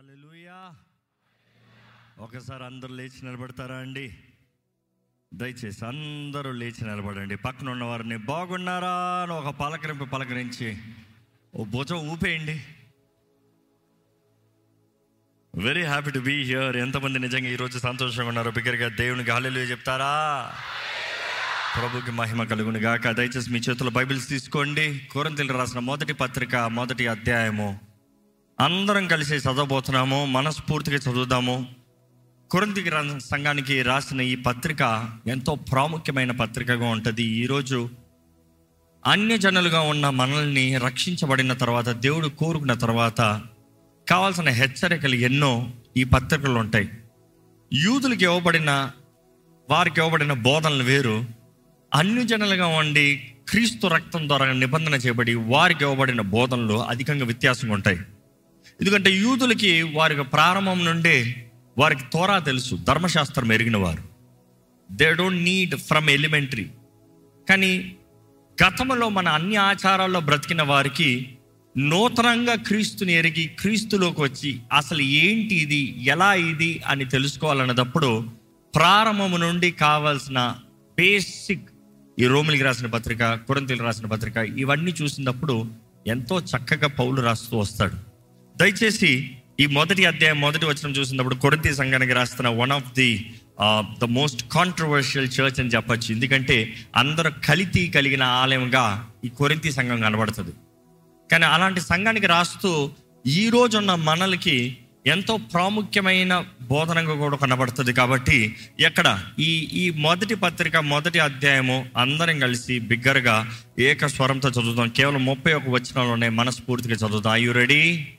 హల్లెలూయా ఒకసారి అందరూ లేచి నిలబడతారా అండి దయచేసి అందరూ లేచి నిలబడండి పక్కన ఉన్న వారిని బాగున్నారా అని ఒక పలకరింపు పలకరించి ఓ భుజం ఊపేయండి very happy to be here ఎంతమంది నిజంగా ఈరోజు సంతోషంగా ఉన్నారు బిగ్గరగా దేవునికి హల్లెలూయా చెప్తారా ప్రభుకి మహిమ కలుగును గాక దయచేసి మీ చేతుల్లో బైబిల్స్ తీసుకోండి కోరంతిలు రాసిన మొదటి పత్రిక మొదటి అధ్యాయము అందరం కలిసి చదవబోతున్నాము మనస్ఫూర్తిగా చదువుదాము కొరింతికి రా- సంఘానికి రాసిన ఈ పత్రిక ఎంతో ప్రాముఖ్యమైన పత్రికగా ఉంటుంది ఈరోజు అన్యజనులుగా ఉన్న మనల్ని రక్షించబడిన తర్వాత దేవుడు కోరుకున్న తర్వాత కావాల్సిన హెచ్చరికలు ఎన్నో ఈ పత్రికలు ఉంటాయి యూదులకు ఇవ్వబడిన వారికి ఇవ్వబడిన బోధనలు వేరు అన్యజనులుగా ఉండి క్రీస్తు రక్తం ద్వారా నిబంధన చేయబడి వారికి ఇవ్వబడిన బోధనలు అధికంగా వ్యత్యాసంగా ఉంటాయి ఎందుకంటే యూదులకి వారికి ప్రారంభం నుండే వారికి తోరా తెలుసు ధర్మశాస్త్రం ఎరిగిన వారు they don't need from elementary కానీ గతంలో మన అన్ని ఆచారాల్లో బ్రతికిన వారికి నూతనంగా క్రీస్తుని ఎరిగి క్రీస్తులోకి వచ్చి అసలు ఏంటి ఇది ఎలా ఇది అని తెలుసుకోవాలన్నదప్పుడు ప్రారంభము నుండి కావాల్సిన బేసిక్ ఈ రోమిలికి రాసిన పత్రిక కురంతిలు రాసిన పత్రిక ఇవన్నీ చూసినప్పుడు ఎంతో చక్కగా పౌలు రాస్తూ వస్తాడు దయచేసి ఈ మొదటి అధ్యాయం మొదటి వచనం చూసినప్పుడు కొరింతి సంఘానికి రాస్తున్న one of the the most controversial church అని చెప్పొచ్చు ఎందుకంటే అందరూ కలితి కలిగిన ఆలయంగా ఈ కొరింతి సంఘం కనబడుతుంది కానీ అలాంటి సంఘానికి రాస్తూ ఈ రోజున్న మనలకి ఎంతో ప్రాముఖ్యమైన బోధనగా కూడా కనబడుతుంది కాబట్టి ఎక్కడ ఈ ఈ మొదటి పత్రిక మొదటి అధ్యాయము అందరం కలిసి బిగ్గరగా ఏక స్వరంతో చదువుతాం కేవలం ముప్పై ఒక వచనంలోనే మనస్ఫూర్తిగా చదువుతాం you ready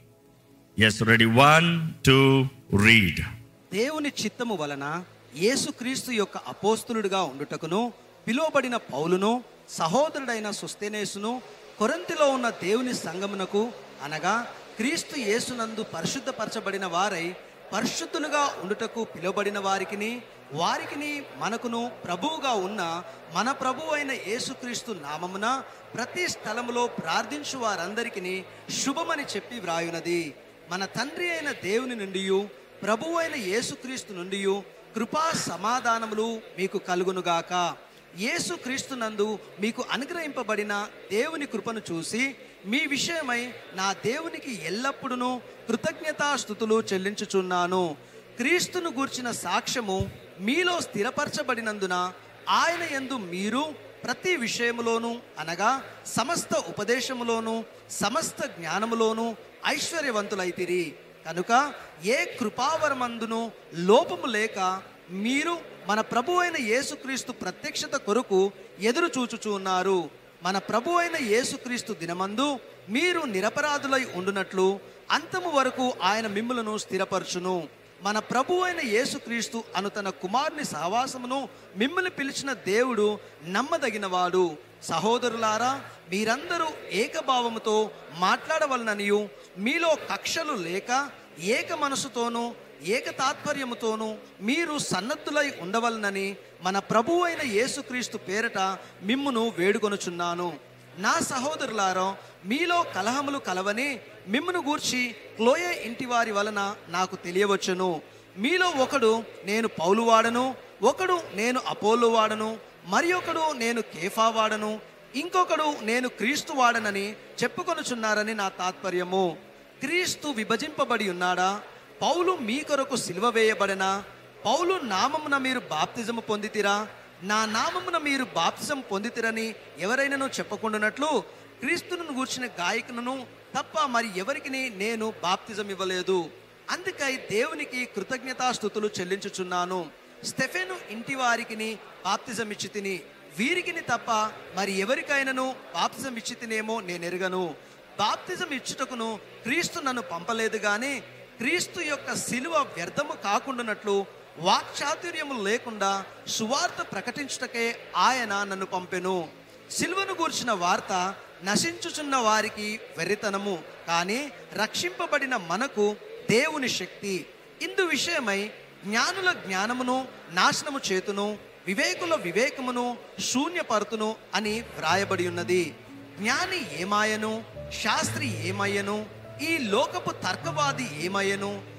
yes ready one two read దేవుని చిత్తము వలన యేసుక్రీస్తు యొక్క అపోస్తులుడిగా ఉండుటకును పిలువబడిన పౌలును సహోదరుడైన సుస్తేనేసును కొరంతిలో ఉన్న దేవుని సంగమునకు అనగా క్రీస్తు యేసునందు పరిశుద్ధపరచబడిన వారై పరిశుద్ధులుగా ఉండుటకు పిలువబడిన వారికిని వారికిని మనకును ప్రభువుగా ఉన్న మన ప్రభు అయిన యేసుక్రీస్తు నామమున ప్రతి స్థలములో ప్రార్థించు వారందరికీ శుభమని చెప్పి వ్రాయునది మన తండ్రి అయిన దేవుని నుండి ప్రభు అయిన యేసుక్రీస్తు నుండి కృపా సమాధానములు మీకు కలుగునుగాక యేసుక్రీస్తు నందు మీకు అనుగ్రహింపబడిన దేవుని కృపను చూసి మీ విషయమై నా దేవునికి ఎల్లప్పుడూ కృతజ్ఞతాస్థుతులు చెల్లించుచున్నాను క్రీస్తును గూర్చిన సాక్ష్యము మీలో స్థిరపరచబడినందున ఆయన యందు మీరు ప్రతి విషయములోను అనగా సమస్త ఉపదేశములోను సమస్త జ్ఞానములోను ఐశ్వర్యవంతులైతిరి కనుక ఏ కృపావరమందును లోపము లేక మీరు మన ప్రభు అయిన యేసుక్రీస్తు ప్రత్యక్షత కొరకు ఎదురు చూచుచున్నారు మన ప్రభు అయిన యేసుక్రీస్తు దినమందు మీరు నిరపరాధులై ఉండునట్లు అంతము వరకు ఆయన మిమ్ములను స్థిరపరచును మన ప్రభు అయిన యేసుక్రీస్తు అను తన కుమారుని సహవాసమును మిమ్మల్ని పిలిచిన దేవుడు నమ్మదగినవాడు సహోదరులారా మీరందరూ ఏకభావముతో మాట్లాడవలననియు మీలో కక్షలు లేక ఏక మనసుతోనూ ఏక తాత్పర్యముతోనూ మీరు సన్నద్ధులై ఉండవలనని మన ప్రభు అయిన యేసుక్రీస్తు పేరట మిమ్మును వేడుకొనుచున్నాను నా సహోదరులారా మీలో కలహములు కలవని మిమ్మును గూర్చి క్లోయే ఇంటి వారి వలన నాకు తెలియవచ్చును మీలో ఒకడు నేను పౌలు వాడను ఒకడు నేను అపోలు వాడను మరి ఒకడు నేను కేఫా వాడను ఇంకొకడు నేను క్రీస్తు వాడనని చెప్పుకొనుచున్నారని నా తాత్పర్యము క్రీస్తు విభజింపబడి ఉన్నాడా పౌలు మీ కొరకు సిలువ వేయబడనా పౌలు నామమున మీరు బాప్తిజము పొందితిరా నా నామమున మీరు బాప్తిజం పొందితిరని ఎవరైనాను చెప్పకుండానట్లు క్రీస్తును గూర్చిన గాయకులను తప్ప మరి ఎవరికి నేను బాప్తిజం ఇవ్వలేదు అందుకై దేవునికి కృతజ్ఞతాస్థుతులు చెల్లించుచున్నాను స్టెఫెను ఇంటి వారికి బాప్తిజం ఇచ్చి తిని వీరికిని తప్ప మరి ఎవరికైనాను బాప్తిజం ఇచ్చి తినేమో నేను ఎరగను బాప్తిజం ఇచ్చుటకును క్రీస్తు నన్ను పంపలేదు గాని క్రీస్తు యొక్క సిలువ వ్యర్థము కాకుండానట్లు వాక్చాతుర్యము లేకుండా సువార్త ప్రకటించుటకే ఆయన నన్ను పంపెను సిలువను గూర్చిన వార్త నశించుచున్న వారికి వెర్రితనము కానీ రక్షింపబడిన మనకు దేవుని శక్తి ఇందు విషయమై జ్ఞానుల జ్ఞానమును నాశనము చేతును వివేకుల వివేకమును శూన్యపరుతును అని వ్రాయబడి ఉన్నది జ్ఞాని ఏమాయను శాస్త్రి ఏమయ్యను ఈ లోకపు తర్కవాది ఏమయ్యను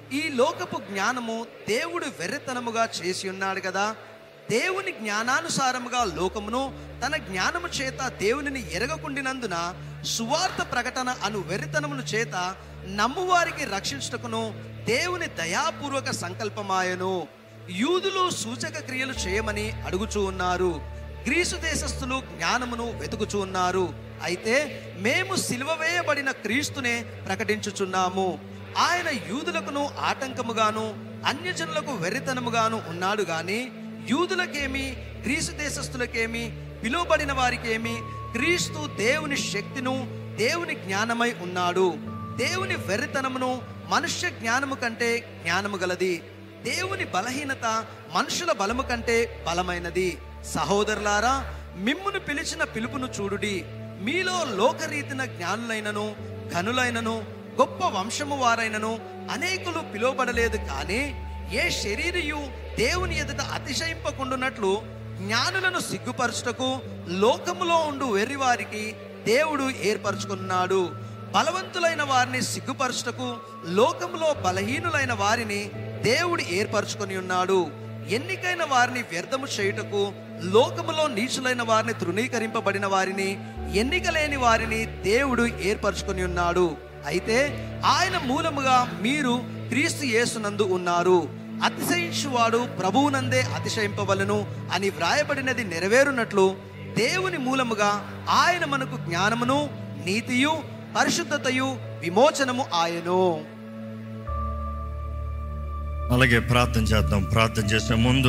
ఈ లోకపు జ్ఞానము దేవుడు వెర్రితనముగా చేసి ఉన్నాడు కదా దేవుని జ్ఞానానుసారముగా లోకమును తన జ్ఞానము చేత దేవునిని ఎరగకుండినందున సువార్త ప్రకటన అను వెర్రితనమును చేత నమ్మువారికి రక్షించుటకును దేవుని దయాపూర్వక సంకల్పమాయను యూదులు సూచక క్రియలు చేయమని అడుగుచూ ఉన్నారు గ్రీసు దేశస్థులు జ్ఞానమును వెతుకుచూ ఉన్నారు అయితే మేము సిలువ వేయబడిన క్రీస్తునే ప్రకటించుచున్నాము ఆయన యూదులకును ఆటంకముగాను అన్యజనులకు వెర్రితనముగాను ఉన్నాడు గాని యూదులకేమి గ్రీసు దేశస్థులకేమి పిలువబడిన వారికేమి క్రీస్తు దేవుని శక్తిను దేవుని జ్ఞానమై ఉన్నాడు దేవుని వెర్రితనమును మనుష్య జ్ఞానము కంటే జ్ఞానము గలది దేవుని బలహీనత మనుషుల బలము కంటే బలమైనది సహోదరులారా మిమ్మును పిలిచిన పిలుపును చూడుడి మీలో లోకరీతిన జ్ఞానులైనను ఘనులైనను గొప్ప వంశము వారైనను అనేకులు పిలువబడలేదు కానీ ఏ శరీరియు దేవుని ఎదుట అతిశయింపకుండునట్లు జ్ఞానులను సిగ్గుపరచుటకు లోకములో ఉండు వెర్రివారికి దేవుడు ఏర్పరచుకున్నాడు బలవంతులైన వారిని సిగ్గుపరచుటకు లోకములో బలహీనులైన వారిని దేవుడు ఏర్పరచుకొని ఉన్నాడు ఎన్నికైన వారిని వ్యర్థము చేయుటకు లోకములో నీచులైన వారిని తృణీకరింపబడిన వారిని ఎన్నిక లేని వారిని దేవుడు ఏర్పరచుకొని ఉన్నాడు అయితే ఆయన మూలముగా మీరు క్రీస్తు యేసునందు ఉన్నారు అతిశయించువాడు ప్రభువునందే అతిశయింపవలను అని వ్రాయబడినది నెరవేరునట్లు దేవుని మూలముగా ఆయన మనకు జ్ఞానమును నీతియు పరిశుద్ధతయు విమోచనము ఆయను అలాగే ప్రార్థన చేద్దాం ప్రార్థన చేసే ముందు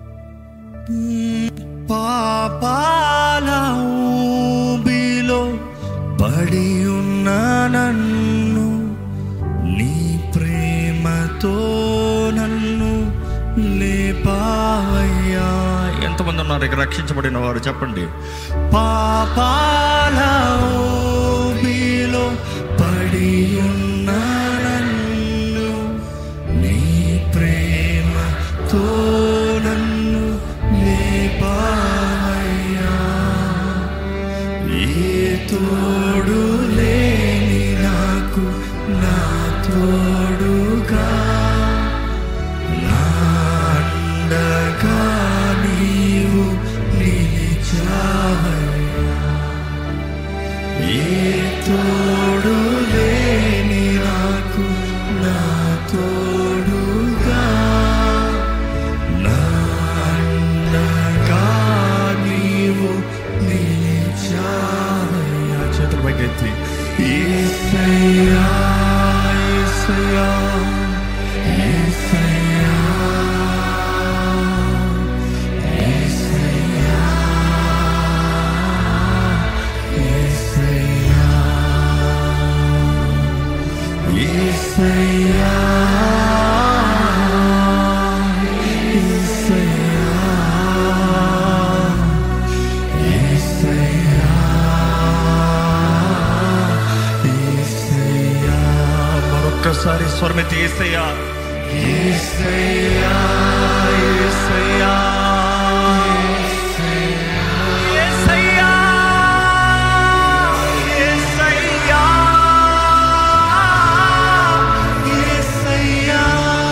పాపాల ఊబిలో పడి ఉన్న నన్ను నీ ప్రేమతో నన్ను లేపావయ్యా ఎంతమంది ఉన్నారు ఇక్కడ రక్షించబడిన వారు చెప్పండి పాపాల ఊబిలో పడి ఉన్న నన్ను నీ ప్రేమతో నన్ను లేపావయ్యా ఏ తోడు లేని నాకు నా తోడుగా నా అండగా నీవు నిలిచావయ్యా ఏ తోడు లేని నాకు నా తోడుగా నా అండగా నీవు నిలిచావయ్యా చేతుల పైకెత్తి ఏసయ్యా ఏసయ్యా ఏసయ్యా ఏసయ్యా ఏసయ్యా ఏసయ్యా ఏసయ్యా ఏసయ్యా మరొక్కసారి స్వరమెత్తి ఏసయ్యా ఏసయ్యా ఏసయ్యా ఏసయ్యా ఏసయ్యా ఏసయ్యా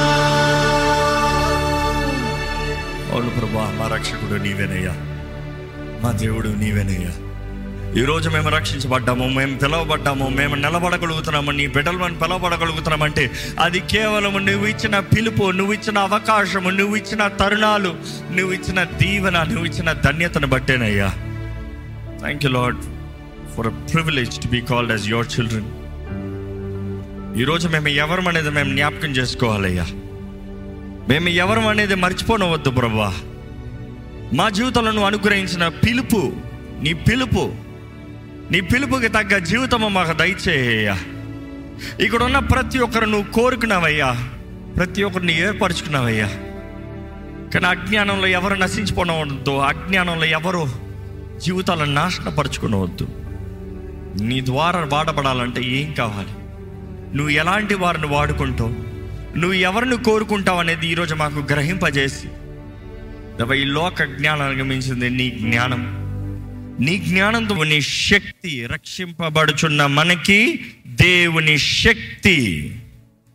అవును ప్రభా మా రక్షకుడు నీవేనయ్యా మా దేవుడు నీవేనయ్యా ఈరోజు మేము రక్షించబడ్డాము మేము పిలవబడ్డాము మేము నిలబడగలుగుతున్నాము నీ బిడ్డలు మనం పిలవబడగలుగుతున్నామంటే అది కేవలం నువ్వు ఇచ్చిన పిలుపు నువ్వు ఇచ్చిన అవకాశము నువ్వు ఇచ్చిన తరుణాలు నువ్వు ఇచ్చిన దీవెన నువ్వు ఇచ్చిన ధన్యతను బట్టేనయ్యా thank you lord for a privilege to be called as your children ఈరోజు మేము ఎవరం అనేది మేము జ్ఞాపకం చేసుకోవాలయ్యా మేము ఎవరం అనేది మర్చిపోనవద్దు ప్రభా మా జీవితంలో నువ్వు అనుగ్రహించిన పిలుపు నీ పిలుపు నీ పిలుపుకి తగ్గ జీవితము మాకు దయచేయ్యా ఇక్కడ ఉన్న ప్రతి ఒక్కరు నువ్వు కోరుకున్నావయ్యా ప్రతి ఒక్కరిని ఏర్పరచుకున్నావయ్యా కానీ అజ్ఞానంలో ఎవరు నశించిపోనవద్దు అజ్ఞానంలో ఎవరు జీవితాలను నాశనపరచుకునవద్దు నీ ద్వారా వాడబడాలంటే ఏం కావాలి నువ్వు ఎలాంటి వారిని వాడుకుంటావు నువ్వు ఎవరిని కోరుకుంటావు అనేది ఈరోజు మాకు గ్రహింపజేసి దేవా, ఈ లోక జ్ఞానానికి మించింది నీ జ్ఞానం నీ జ్ఞానంతో నీ శక్తి రక్షింపబడుచున్న మనకి దేవుని శక్తి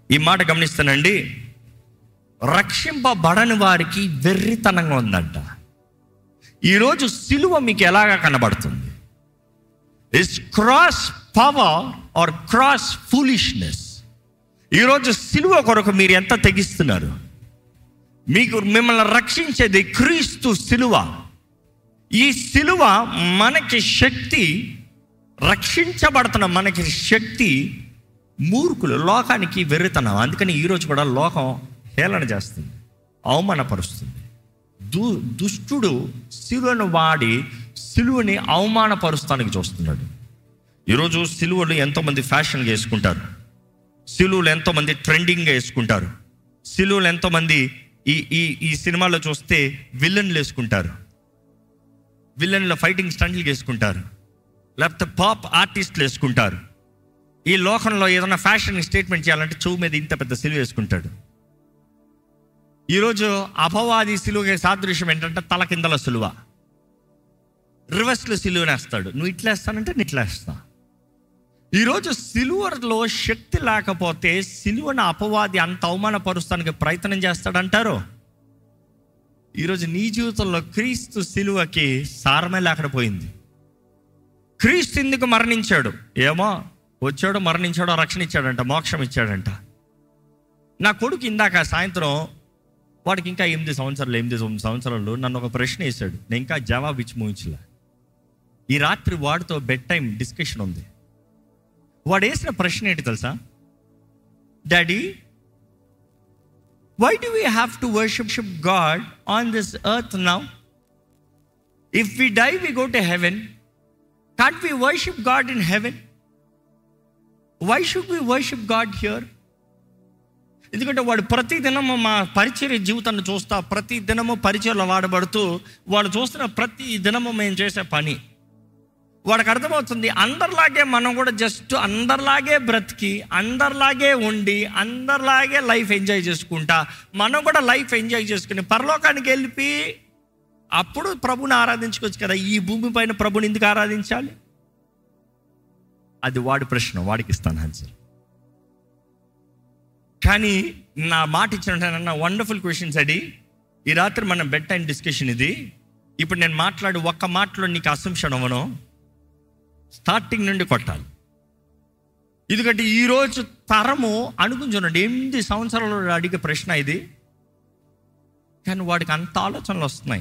ఈ మాట గమనిస్తానండి రక్షింపబడని వారికి వెర్రితనంగా ఉందంట ఈరోజు సిలువ మీకు ఎలాగా కనబడుతుంది is cross power or cross foolishness ఈరోజు సిలువ కొరకు మీరు ఎంత తెగిస్తున్నారు మీకు మిమ్మల్ని రక్షించేది క్రీస్తు సిలువ ఈ సిలువ మనకి శక్తి రక్షించబడుతున్న మనకి శక్తి మూర్ఖులు లోకానికి వెర్రితనం అందుకని ఈరోజు కూడా లోకం హేళన చేస్తుంది అవమానపరుస్తుంది దు దుష్టుడు సిలువను వాడి సిలువని అవమానపరుస్తానికి చూస్తున్నాడు ఈరోజు సిలువలు ఎంతోమంది ఫ్యాషన్గా వేసుకుంటారు సిలువలు ఎంతోమంది ట్రెండింగ్గా వేసుకుంటారు సిలువలు ఎంతోమంది ఈ ఈ ఈ సినిమాలో చూస్తే విలన్లు వేసుకుంటారు విలన్ల ఫైటింగ్ స్టంట్లు వేసుకుంటారు లేకపోతే పాప్ ఆర్టిస్టులు వేసుకుంటారు ఈ లోకంలో ఏదైనా ఫ్యాషన్ స్టేట్మెంట్ చేయాలంటే చెవు మీద ఇంత పెద్ద సిలువ వేసుకుంటాడు ఈరోజు అపవాది సిలువకి సాదృశ్యం ఏంటంటే తల కిందల సిలువ రివర్స్లో సిలువనేస్తాడు నువ్వు ఇట్లా వేస్తానంటే నేను ఇట్లా వేస్తా ఈరోజు సిలువలో శక్తి లేకపోతే సిలువను అపవాది అంత అవమానపరుస్తానికి ప్రయత్నం చేస్తాడంటారు ఈరోజు నీ జీవితంలో క్రీస్తు సిలువకి సారమే లేకుండా పోయింది క్రీస్తు ఎందుకు మరణించాడు ఏమో వచ్చాడు మరణించాడు రక్షణ ఇచ్చాడంట మోక్షం ఇచ్చాడంట నా కొడుకు ఇందాక సాయంత్రం వాడికి ఇంకా ఎనిమిది సంవత్సరాలు ఎనిమిది తొమ్మిది సంవత్సరాలు నన్ను ఒక ప్రశ్న వేశాడు నేను ఇంకా జవాబు ఇచ్చి ముగించలే ఈ రాత్రి వాడితో బెడ్ టైం డిస్కషన్ ఉంది వాడు వేసిన ప్రశ్న ఏంటి తెలుసా daddy why do we have to worship ship God on this earth now if we die we go to heaven can't we worship God in heaven why should we worship God here ఎందుకంటే వాడు ప్రతి దినము మా పరిచయ జీవితాన్ని చూస్తా ప్రతి దినము పరిచయలో వాడబడుతూ వాడు చూస్తున్న ప్రతి దినము మేము చేసే పని వాడికి అర్థమవుతుంది అందరిలాగే మనం కూడా జస్ట్ అందరిలాగే బ్రతికి అందరిలాగే ఉండి అందరిలాగే లైఫ్ ఎంజాయ్ చేసుకుంటా మనం కూడా లైఫ్ ఎంజాయ్ చేసుకుని పరలోకానికి వెళ్ళిపి అప్పుడు ప్రభుని ఆరాధించుకోవచ్చు కదా ఈ భూమి పైన ప్రభుని ఎందుకు ఆరాధించాలి అది వాడి ప్రశ్న వాడికి ఇస్తాను ఆన్సర్ కానీ నా మాట ఇచ్చిన వండర్ఫుల్ క్వశ్చన్స్ అడి ఈ రాత్రి మన బెడ్ టైం డిస్కషన్ ఇది ఇప్పుడు నేను మాట్లాడి ఒక్క మాటలో నీకు అసంప్షన్ అవ్వను స్టార్టింగ్ నుండి కొట్టాలి ఎందుకంటే ఈరోజు తరము అనుకుంటున్నాడు ఎనిమిది సంవత్సరాలు అడిగే ప్రశ్న ఇది కానీ వాడికి అంత ఆలోచనలు వస్తున్నాయి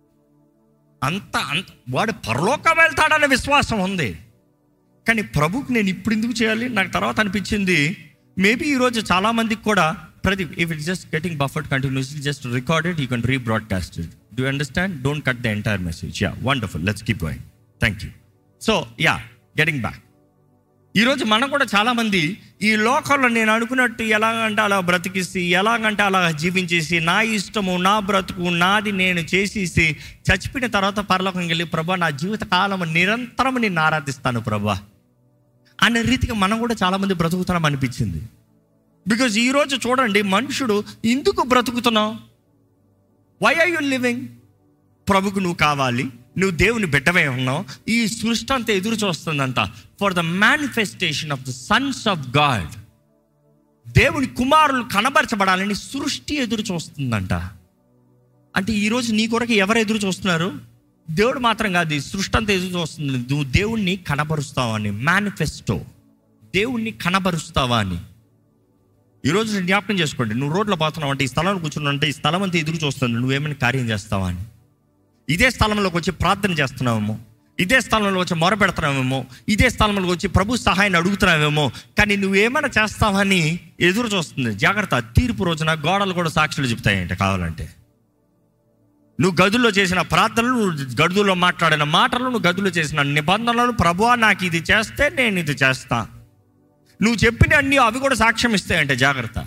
అంత అంత వాడు పరలోకం వెళ్తాడనే విశ్వాసం ఉంది కానీ ప్రభుకి నేను ఇప్పుడు ఎందుకు చేయాలి నాకు తర్వాత అనిపించింది మేబీ ఈరోజు చాలా మందికి కూడా ప్రతి if it just getting buffered continuously just recorded you can rebroadcast do understand don't cut the entire message yeah wonderful let's keep going thank you so yeah getting back ఈరోజు మనం కూడా చాలామంది ఈ లోకంలో నేను అనుకున్నట్టు ఎలాగంటే అలా బ్రతికిసి ఎలాగంటే అలా జీవించేసి నా ఇష్టము నా బ్రతుకు నాది నేను చేసేసి చచ్చిపోయిన తర్వాత పరలోకం వెళ్ళి ప్రభా నా జీవిత కాలం నిరంతరం నిన్ను ఆరాధిస్తాను ప్రభా అనే రీతిగా మనం కూడా చాలామంది బ్రతుకుతున్నాం అనిపించింది బికాజ్ ఈరోజు చూడండి మనుషుడు ఎందుకు బ్రతుకుతున్నావు వై ఆర్ యు లివింగ్ ప్రభుకు నువ్వు కావాలి నువ్వు దేవుని బిడ్డవే ఉన్నావు ఈ సృష్టి అంతా ఎదురు చూస్తుందంట for the manifestation of the sons of God దేవుని కుమారులు కనబరచబడాలని సృష్టి ఎదురు చూస్తుందంట అంటే ఈరోజు నీ కొరకు ఎవరు ఎదురు చూస్తున్నారు దేవుడు మాత్రం కాదు ఈ సృష్టి అంతా ఎదురు చూస్తుంది నువ్వు దేవుణ్ణి కనబరుస్తావా అని మేనిఫెస్టో దేవుణ్ణి కనబరుస్తావా అని ఈరోజు నేను జ్ఞాపకం చేసుకోండి నువ్వు రోడ్లో పోతున్నావు అంటే ఈ స్థలంలో కూర్చున్నావు అంటే ఈ స్థలం అంతా ఎదురు చూస్తుంది నువ్వేమైనా కార్యం చేస్తావా అని ఇదే స్థలంలోకి వచ్చి ప్రార్థన చేస్తున్నావేమో ఇదే స్థలంలో వచ్చి మొర పెడుతున్నావేమో ఇదే స్థలంలోకి వచ్చి ప్రభు సహాయాన్ని అడుగుతున్నావేమో కానీ నువ్వేమైనా చేస్తావని ఎదురు చూస్తుంది జాగ్రత్త తీర్పు రోజున గోడలు కూడా సాక్షులు చెప్తాయంట కావాలంటే నువ్వు గదుల్లో చేసిన ప్రార్థనలు నువ్వు గదుల్లో మాట్లాడిన మాటలు నువ్వు గదుల్లో చేసిన నిబంధనలు ప్రభువా నాకు ఇది చేస్తే నేను ఇది చేస్తా నువ్వు చెప్పిన అన్ని అవి కూడా సాక్ష్యం ఇస్తాయంటే జాగ్రత్త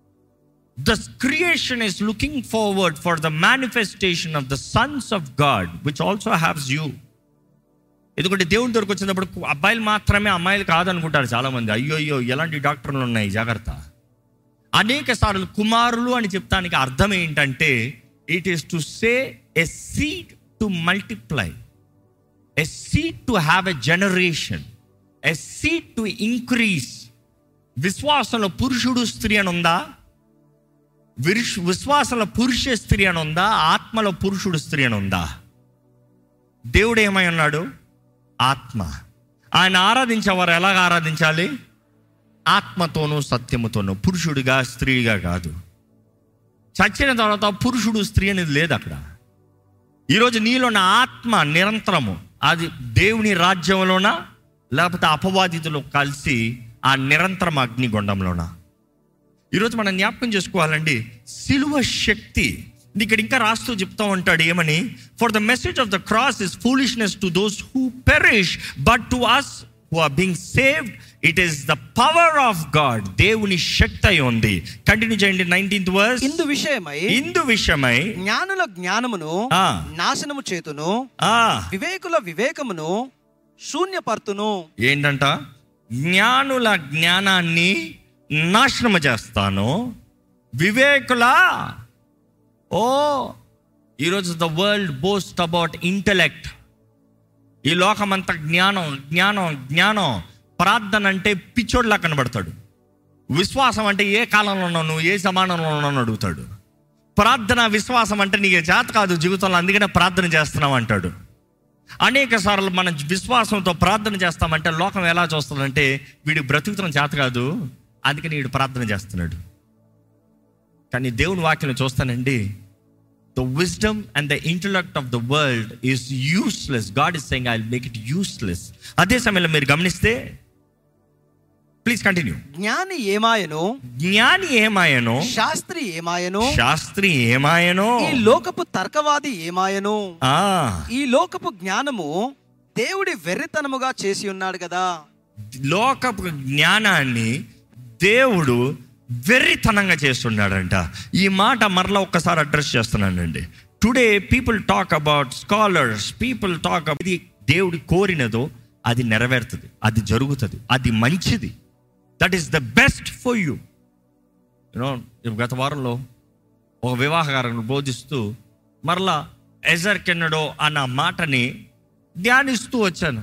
the creation is looking forward for the manifestation of the sons of God which also haves you ఎందుకంటే దేవుని దగ్గరకు వచ్చినప్పుడు అబ్బాయిలు మాత్రమే అమ్మాయిలు కాదనుకుంటారు చాలామంది అయ్యో అయ్యో ఎలాంటి డాక్టర్లు ఉన్నాయి జాగ్రత్త అనేక సార్లు కుమారులు అని చెప్తానికి అర్థం ఏంటంటే it is to say a seed to multiply a seed to have a generation a seed to increase విశ్వాసంలో పురుషుడు స్త్రీ అని ఉందా విరుష్ విశ్వాసంలో పురుష స్త్రీ అని ఉందా ఆత్మలో పురుషుడు స్త్రీ అని ఉందా దేవుడు ఏమై ఉన్నాడు ఆత్మ ఆయన ఆరాధించేవారు ఎలాగ ఆరాధించాలి ఆత్మతోనూ సత్యముతోనూ పురుషుడిగా స్త్రీగా కాదు చచ్చిన తర్వాత పురుషుడు స్త్రీ అనేది లేదు అక్కడ ఈరోజు నీలో ఉన్న ఆత్మ నిరంతరము అది దేవుని రాజ్యంలోన లేకపోతే అపవాదితులు కలిసి ఆ నిరంతరం అగ్నిగుండంలోన ఈరోజు మనం జ్ఞాపకం చేసుకోవాలండి సిలువ శక్తి ఇక్కడ ఇంకా రాస్తూ చెప్తా ఉంటాడు ఏమని for the message of the cross is foolishness to those who perish but to us who are being saved it is the power of God దేవుని శక్తి అయి ఉంది కంటిన్యూ చేయండి నైన్టీన్త్ వర్స్ ఇందు విషయమై ఇందు విషయమై జ్ఞానుల జ్ఞానమును ఆ. నాశనము చేతును ఆ వివేకుల వివేకమును శూన్యపర్తును ఏంటంట జ్ఞానుల జ్ఞానాన్ని నాశనము చేస్తాను వివేకుల ఓ ఈరోజు the world boast about intellect ఈ లోకమంతా జ్ఞానం జ్ఞానం జ్ఞానం ప్రార్థన అంటే పిచ్చోడ్లా కనబడతాడు విశ్వాసం అంటే ఏ కాలంలో ఉన్నావు నువ్వు ఏ సమానంలో ఉన్నావు అని అడుగుతాడు ప్రార్థన విశ్వాసం అంటే నీకు చేత కాదు జీవితంలో అందుకనే ప్రార్థన చేస్తున్నావు అంటాడు అనేక సార్లు మనం విశ్వాసంతో ప్రార్థన చేస్తామంటే లోకం ఎలా చూస్తుందంటే వీడి బ్రతుకుతున్న చేత కాదు అందుకని వీడు ప్రార్థన చేస్తున్నాడు కానీ దేవుని వాక్యం చూస్తానండి the wisdom and the intellect of the world is useless God is saying I make it useless అదే సమయంలో మీరు గమనిస్తే ప్లీజ్ కంటిన్యూ జ్ఞాని ఏమాయను జ్ఞాని ఏమాయనో శాస్త్రి ఏమాయను శాస్త్రి ఏమాయనో ఈ లోకపు తర్కవాది ఏమాయను ఆ ఈ లోకపు జ్ఞానము దేవుడి వెర్రితనముగా చేసి ఉన్నాడు కదా లోకపు జ్ఞానాన్ని దేవుడు వెర్రితనంగా చేస్తున్నాడంట ఈ మాట మరలా ఒక్కసారి అడ్రస్ చేస్తున్నానండి today people talk about scholars people talk ఇది దేవుడు కోరినదో అది నెరవేరుతుంది అది జరుగుతుంది అది మంచిది that is the best for you you know గత వారంలో ఒక వివాహకారుని బోధిస్తూ మరలా ఎజర్ కెన్నడో అన్న మాటని ధ్యానిస్తూ వచ్చాను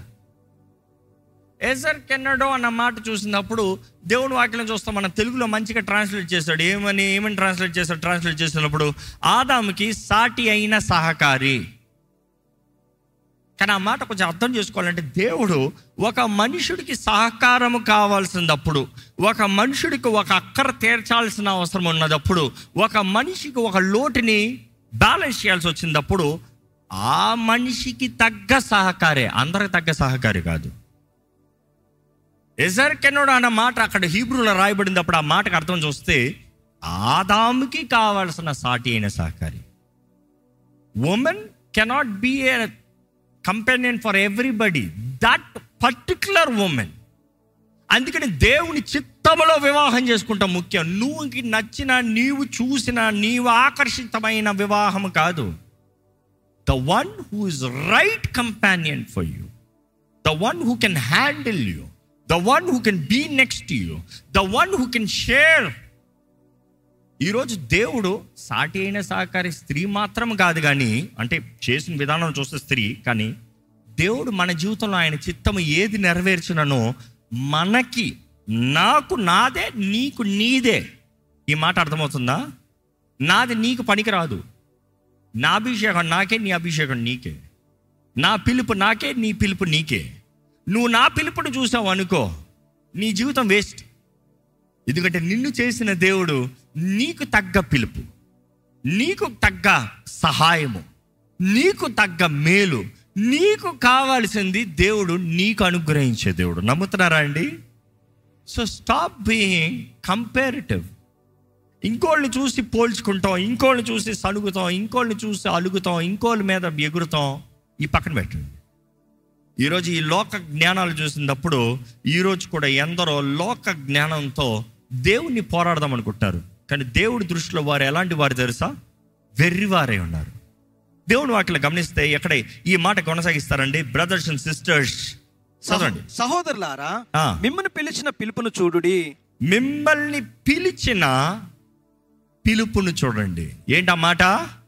ఎజర్ కెన్నడో అన్న మాట చూసినప్పుడు దేవుని వాక్యం చూస్తాం మనం తెలుగులో మంచిగా ట్రాన్స్లేట్ చేశాడు ఏమని ఏమని ట్రాన్స్లేట్ చేశాడు ట్రాన్స్లేట్ చేసినప్పుడు ఆదాముకి సాటి అయిన సహకారి కానీ ఆ మాట కొంచెం అర్థం చేసుకోవాలంటే దేవుడు ఒక మనుషుడికి సహకారము కావాల్సినప్పుడు ఒక మనుషుడికి ఒక అక్కర తీర్చాల్సిన అవసరం ఉన్నదప్పుడు ఒక మనిషికి ఒక లోటుని బ్యాలెన్స్ చేయాల్సి వచ్చినప్పుడు ఆ మనిషికి తగ్గ సహకారే అందరికి తగ్గ సహకారి కాదు ఎజర్ కెనోడ్ అన్న మాట అక్కడ హీబ్రూలో రాయబడింది అప్పుడు ఆ మాటకు అర్థం చూస్తే ఆదాముకి కావాల్సిన సాటి అయిన సహకారి women cannot be a companion for everybody that particular women అందుకని దేవుని చిత్తములో వివాహం చేసుకుంటాం ముఖ్యం నువ్వుకి నచ్చిన నీవు చూసిన నీవు ఆకర్షితమైన వివాహం కాదు the one who is right companion for you the one who can handle you the one who can be next you the one who can share ఈరోజు దేవుడు సాటి అయిన సహకారి స్త్రీ మాత్రం కాదు కానీ అంటే చేసిన విధానం చూస్తే స్త్రీ కానీ దేవుడు మన జీవితంలో ఆయన చిత్తము ఏది నెరవేర్చిననో మనకి నాకు నాదే నీకు నీదే ఈ మాట అర్థమవుతుందా నాది నీకు పనికిరాదు నా అభిషేకం నాకే నీ అభిషేకం నీకే నా పిలుపు నాకే నీ పిలుపు నీకే నువ్వు నా పిలుపుని చూసావు అనుకో నీ జీవితం వేస్ట్ ఎందుకంటే నిన్ను చేసిన దేవుడు నీకు తగ్గ పిలుపు నీకు తగ్గ సహాయము నీకు తగ్గ మేలు నీకు కావాల్సింది దేవుడు నీకు అనుగ్రహించే దేవుడు నమ్ముతున్నారా అండి సో స్టాప్ బీయింగ్ కంపారిటివ్ ఇంకోళ్ళని చూసి పోల్చుకుంటాం ఇంకోళ్ళని చూసి సణుగుతాం ఇంకోళ్ళని చూసి అలుగుతాం ఇంకోళ్ళ మీద ఎగురుతాం ఈ పక్కన పెట్టండి ఈరోజు ఈ లోక జ్ఞానాలు చూసినప్పుడు ఈరోజు కూడా ఎందరో లోక జ్ఞానంతో దేవుణ్ణి పోరాడదాం అనుకుంటారు కానీ దేవుడి దృష్టిలో వారు ఎలాంటి వారు తెలుసా వెర్రివారే ఉన్నారు దేవుని వాటిలో గమనిస్తే ఎక్కడ ఈ మాట కొనసాగిస్తారండి బ్రదర్స్ అండ్ సిస్టర్స్ చదవండి సహోదరులారా ఆ. మిమ్మల్ని పిలిచిన పిలుపును చూడుడి మిమ్మల్ని పిలిచిన పిలుపును చూడండి ఏంటా మాట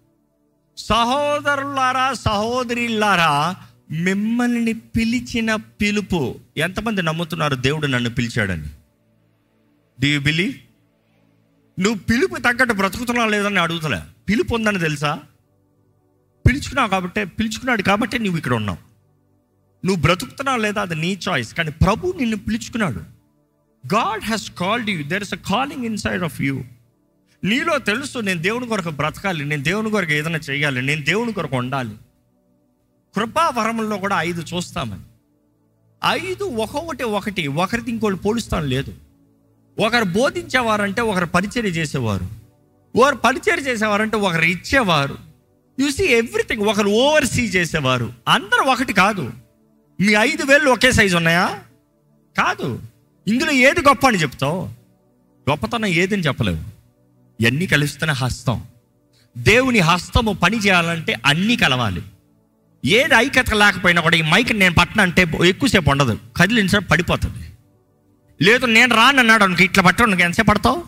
సహోదరులారా సహోదరిలారా మిమ్మల్ని పిలిచిన పిలుపు ఎంతమంది నమ్ముతున్నారు దేవుడు నన్ను పిలిచాడని డూ యూ బిలీవ్ నువ్వు పిలుపు తగ్గట్టు బ్రతుకుతున్నావు లేదని అడుగుతలే పిలుపు ఉందని తెలుసా పిలుచుకున్నావు కాబట్టి పిలుచుకున్నాడు కాబట్టి నువ్వు ఇక్కడ ఉన్నావు నువ్వు బ్రతుకుతున్నావు లేదా అది నీ చాయిస్ కానీ ప్రభు నిన్ను పిలుచుకున్నాడు God has called you there is a calling inside of you నీలో తెలుసు నేను దేవుని కొరకు బ్రతకాలి నేను దేవుని కొరకు ఏదైనా చేయాలి నేను దేవుని కొరకు ఉండాలి కృపా వరముల్లో కూడా ఐదు చూస్తామని ఐదు ఒక్కొక్కటి ఒకటి ఒకరిది ఇంకోటి పోలుస్తాం లేదు ఒకరు బోధించేవారంటే ఒకరు పరిచర్య చేసేవారు ఒకరు పరిచర్య చేసేవారంటే ఒకరు ఇచ్చేవారు యు సీ ఎవ్రీథింగ్ ఒకరు ఓవర్సీ చేసేవారు అందరూ ఒకటి కాదు మీ ఐదు వేళ్ళు ఒకే సైజు ఉన్నాయా కాదు ఇందులో ఏది గొప్ప అని చెప్తావు గొప్పతనం ఏదని చెప్పలేవు ఇవన్నీ కలుస్తున్న హస్తం దేవుని హస్తము పని చేయాలంటే అన్నీ కలవాలి ఏది ఐక్యత లేకపోయినా కూడా ఈ మైక్ నేను పట్టణ అంటే ఎక్కువసేపు ఉండదు కదిలించడం పడిపోతుంది లేదు నేను రాను అన్నాడు అనుకో ఇట్లా పట్టడం నువ్వు ఎంతసేపు పడతావు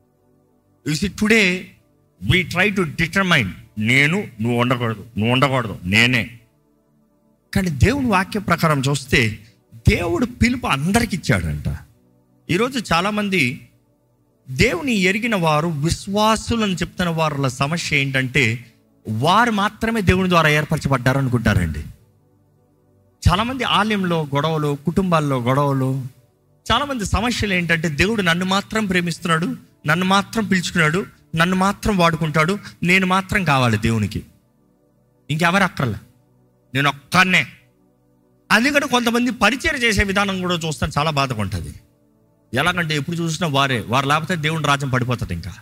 see today we try to determine నేను నువ్వు ఉండకూడదు నువ్వు ఉండకూడదు నేనే కానీ దేవుని వాక్య ప్రకారం చూస్తే దేవుడు పిలుపు అందరికి ఇచ్చాడంట ఈరోజు చాలామంది దేవుని ఎరిగిన వారు విశ్వాసులు అని చెప్తున్న వారుల సమస్య ఏంటంటే వారు మాత్రమే దేవుని ద్వారా ఏర్పరచబడ్డారు అనుకుంటారండి చాలామంది ఆలయంలో గొడవలు కుటుంబాల్లో గొడవలు చాలామంది సమస్యలు ఏంటంటే దేవుడు నన్ను మాత్రం ప్రేమిస్తున్నాడు నన్ను మాత్రం పిలుచుకున్నాడు నన్ను మాత్రం వాడుకుంటాడు నేను మాత్రం కావాలి దేవునికి ఇంకెవరు అక్కర్లే నేను ఒక్కనే అందుకని కొంతమంది పరిచయం చేసే విధానం కూడా చూస్తాను చాలా బాధగా ఉంటుంది ఎలాగంటే ఎప్పుడు చూసినా వారే వారు లేకపోతే దేవుని రాజ్యం పడిపోతుంది ఇంకా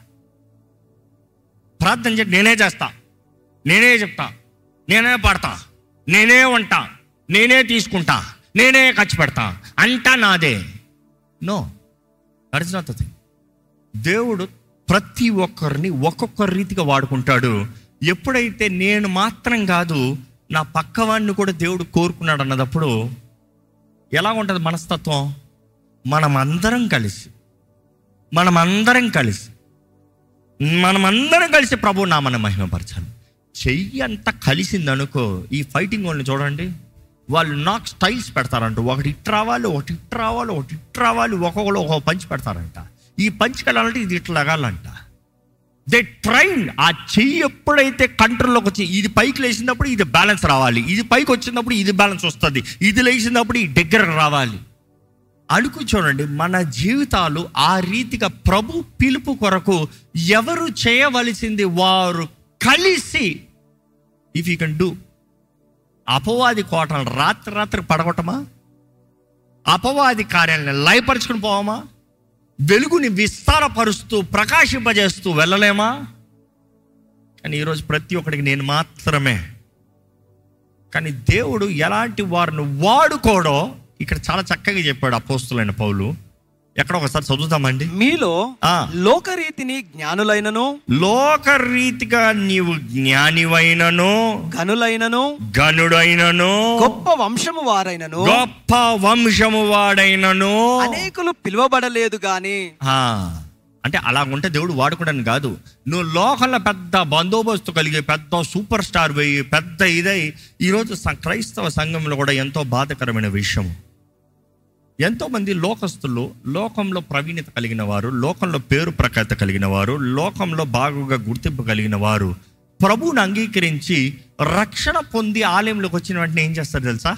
ప్రార్థన చేసి నేనే చేస్తా నేనే చెప్తా నేనే పడతా నేనే ఉంటా నేనే తీసుకుంటా నేనే ఖర్చు పెడతా అంతా నాదే నో దట్స్ నాట్ థింగ్ దేవుడు ప్రతి ఒక్కరిని ఒక్కొక్క రీతిగా వాడుకుంటాడు ఎప్పుడైతే నేను మాత్రం కాదు నా పక్కవాడిని కూడా దేవుడు కోరుకున్నాడు అన్నదప్పుడు ఎలా ఉంటుంది మనస్తత్వం మనమందరం కలిసి మనమందరం కలిసి మనమందరం కలిసి ప్రభు నామని మహిమపరచాలి చెయ్యి అంతా కలిసింది అనుకో ఈ ఫైటింగ్ వాళ్ళని చూడండి వాళ్ళు నాకు స్టైల్స్ పెడతారంట ఒకటి ఇటు రావాలి ఒకటి ఇటు రావాలి ఒకటి ఇటు రావాలి ఒక్కొక్కరు ఒక్కొక్క పంచి పెడతారంట ఈ పంచి వెళ్ళాలంటే ఇది ఇట్లా లగాలంట దే ట్రైన్ ఆ చెయ్యి ఎప్పుడైతే కంట్రోల్లోకి వచ్చి ఇది పైకి లేచినప్పుడు ఇది బ్యాలెన్స్ రావాలి ఇది పైకి వచ్చినప్పుడు ఇది బ్యాలెన్స్ వస్తుంది ఇది లేచినప్పుడు ఈ దగ్గరకు రావాలి అనుకు చూడండి మన జీవితాలు ఆ రీతిగా ప్రభు పిలుపు కొరకు ఎవరు చేయవలసింది వారు కలిసి ఇఫ్ యూ కెన్ డూ అపవాది కోటలు రాత్రి రాత్రి పడగొట్టమా అపవాది కార్యాలను లయపరుచుకుని పోవమా వెలుగుని విస్తారపరుస్తూ ప్రకాశింపజేస్తూ వెళ్ళలేమా కానీ ఈరోజు ప్రతి ఒక్కడికి నేను మాత్రమే కానీ దేవుడు ఎలాంటి వారిని వాడుకోడో ఇక్కడ చాలా చక్కగా చెప్పాడు అపోస్తులైన పౌలు ఎక్కడ ఒకసారి చదువుతామండి మీలో ఆ. లోకరీతిని జ్ఞానులైనను లోక రీతిగా నీవు జ్ఞానివైనను గనులైనను గనుడైనను గొప్ప వంశము వారైనను గొప్ప వంశము వాడైనను అనేకులు పిలువబడలేదు గాని ఆ, అంటే అలా ఉంటే దేవుడు వాడుకోవడానికి కాదు నువ్వు లోకంలో పెద్ద బందోబస్తు కలిగి పెద్ద సూపర్ స్టార్ పోయి పెద్ద ఇదై ఈరోజు స- క్రైస్తవ సంఘంలో కూడా ఎంతో బాధకరమైన విషయం ఎంతో మంది లోకస్తులు లోకంలో ప్రవీణత కలిగిన వారు లోకంలో పేరు ప్రఖ్యాత కలిగిన వారు లోకంలో బాగుగా గుర్తింపు కలిగిన వారు ప్రభువుని అంగీకరించి రక్షణ పొంది ఆలయంలోకి వచ్చిన వెంటనే ఏం చేస్తారు తెలుసా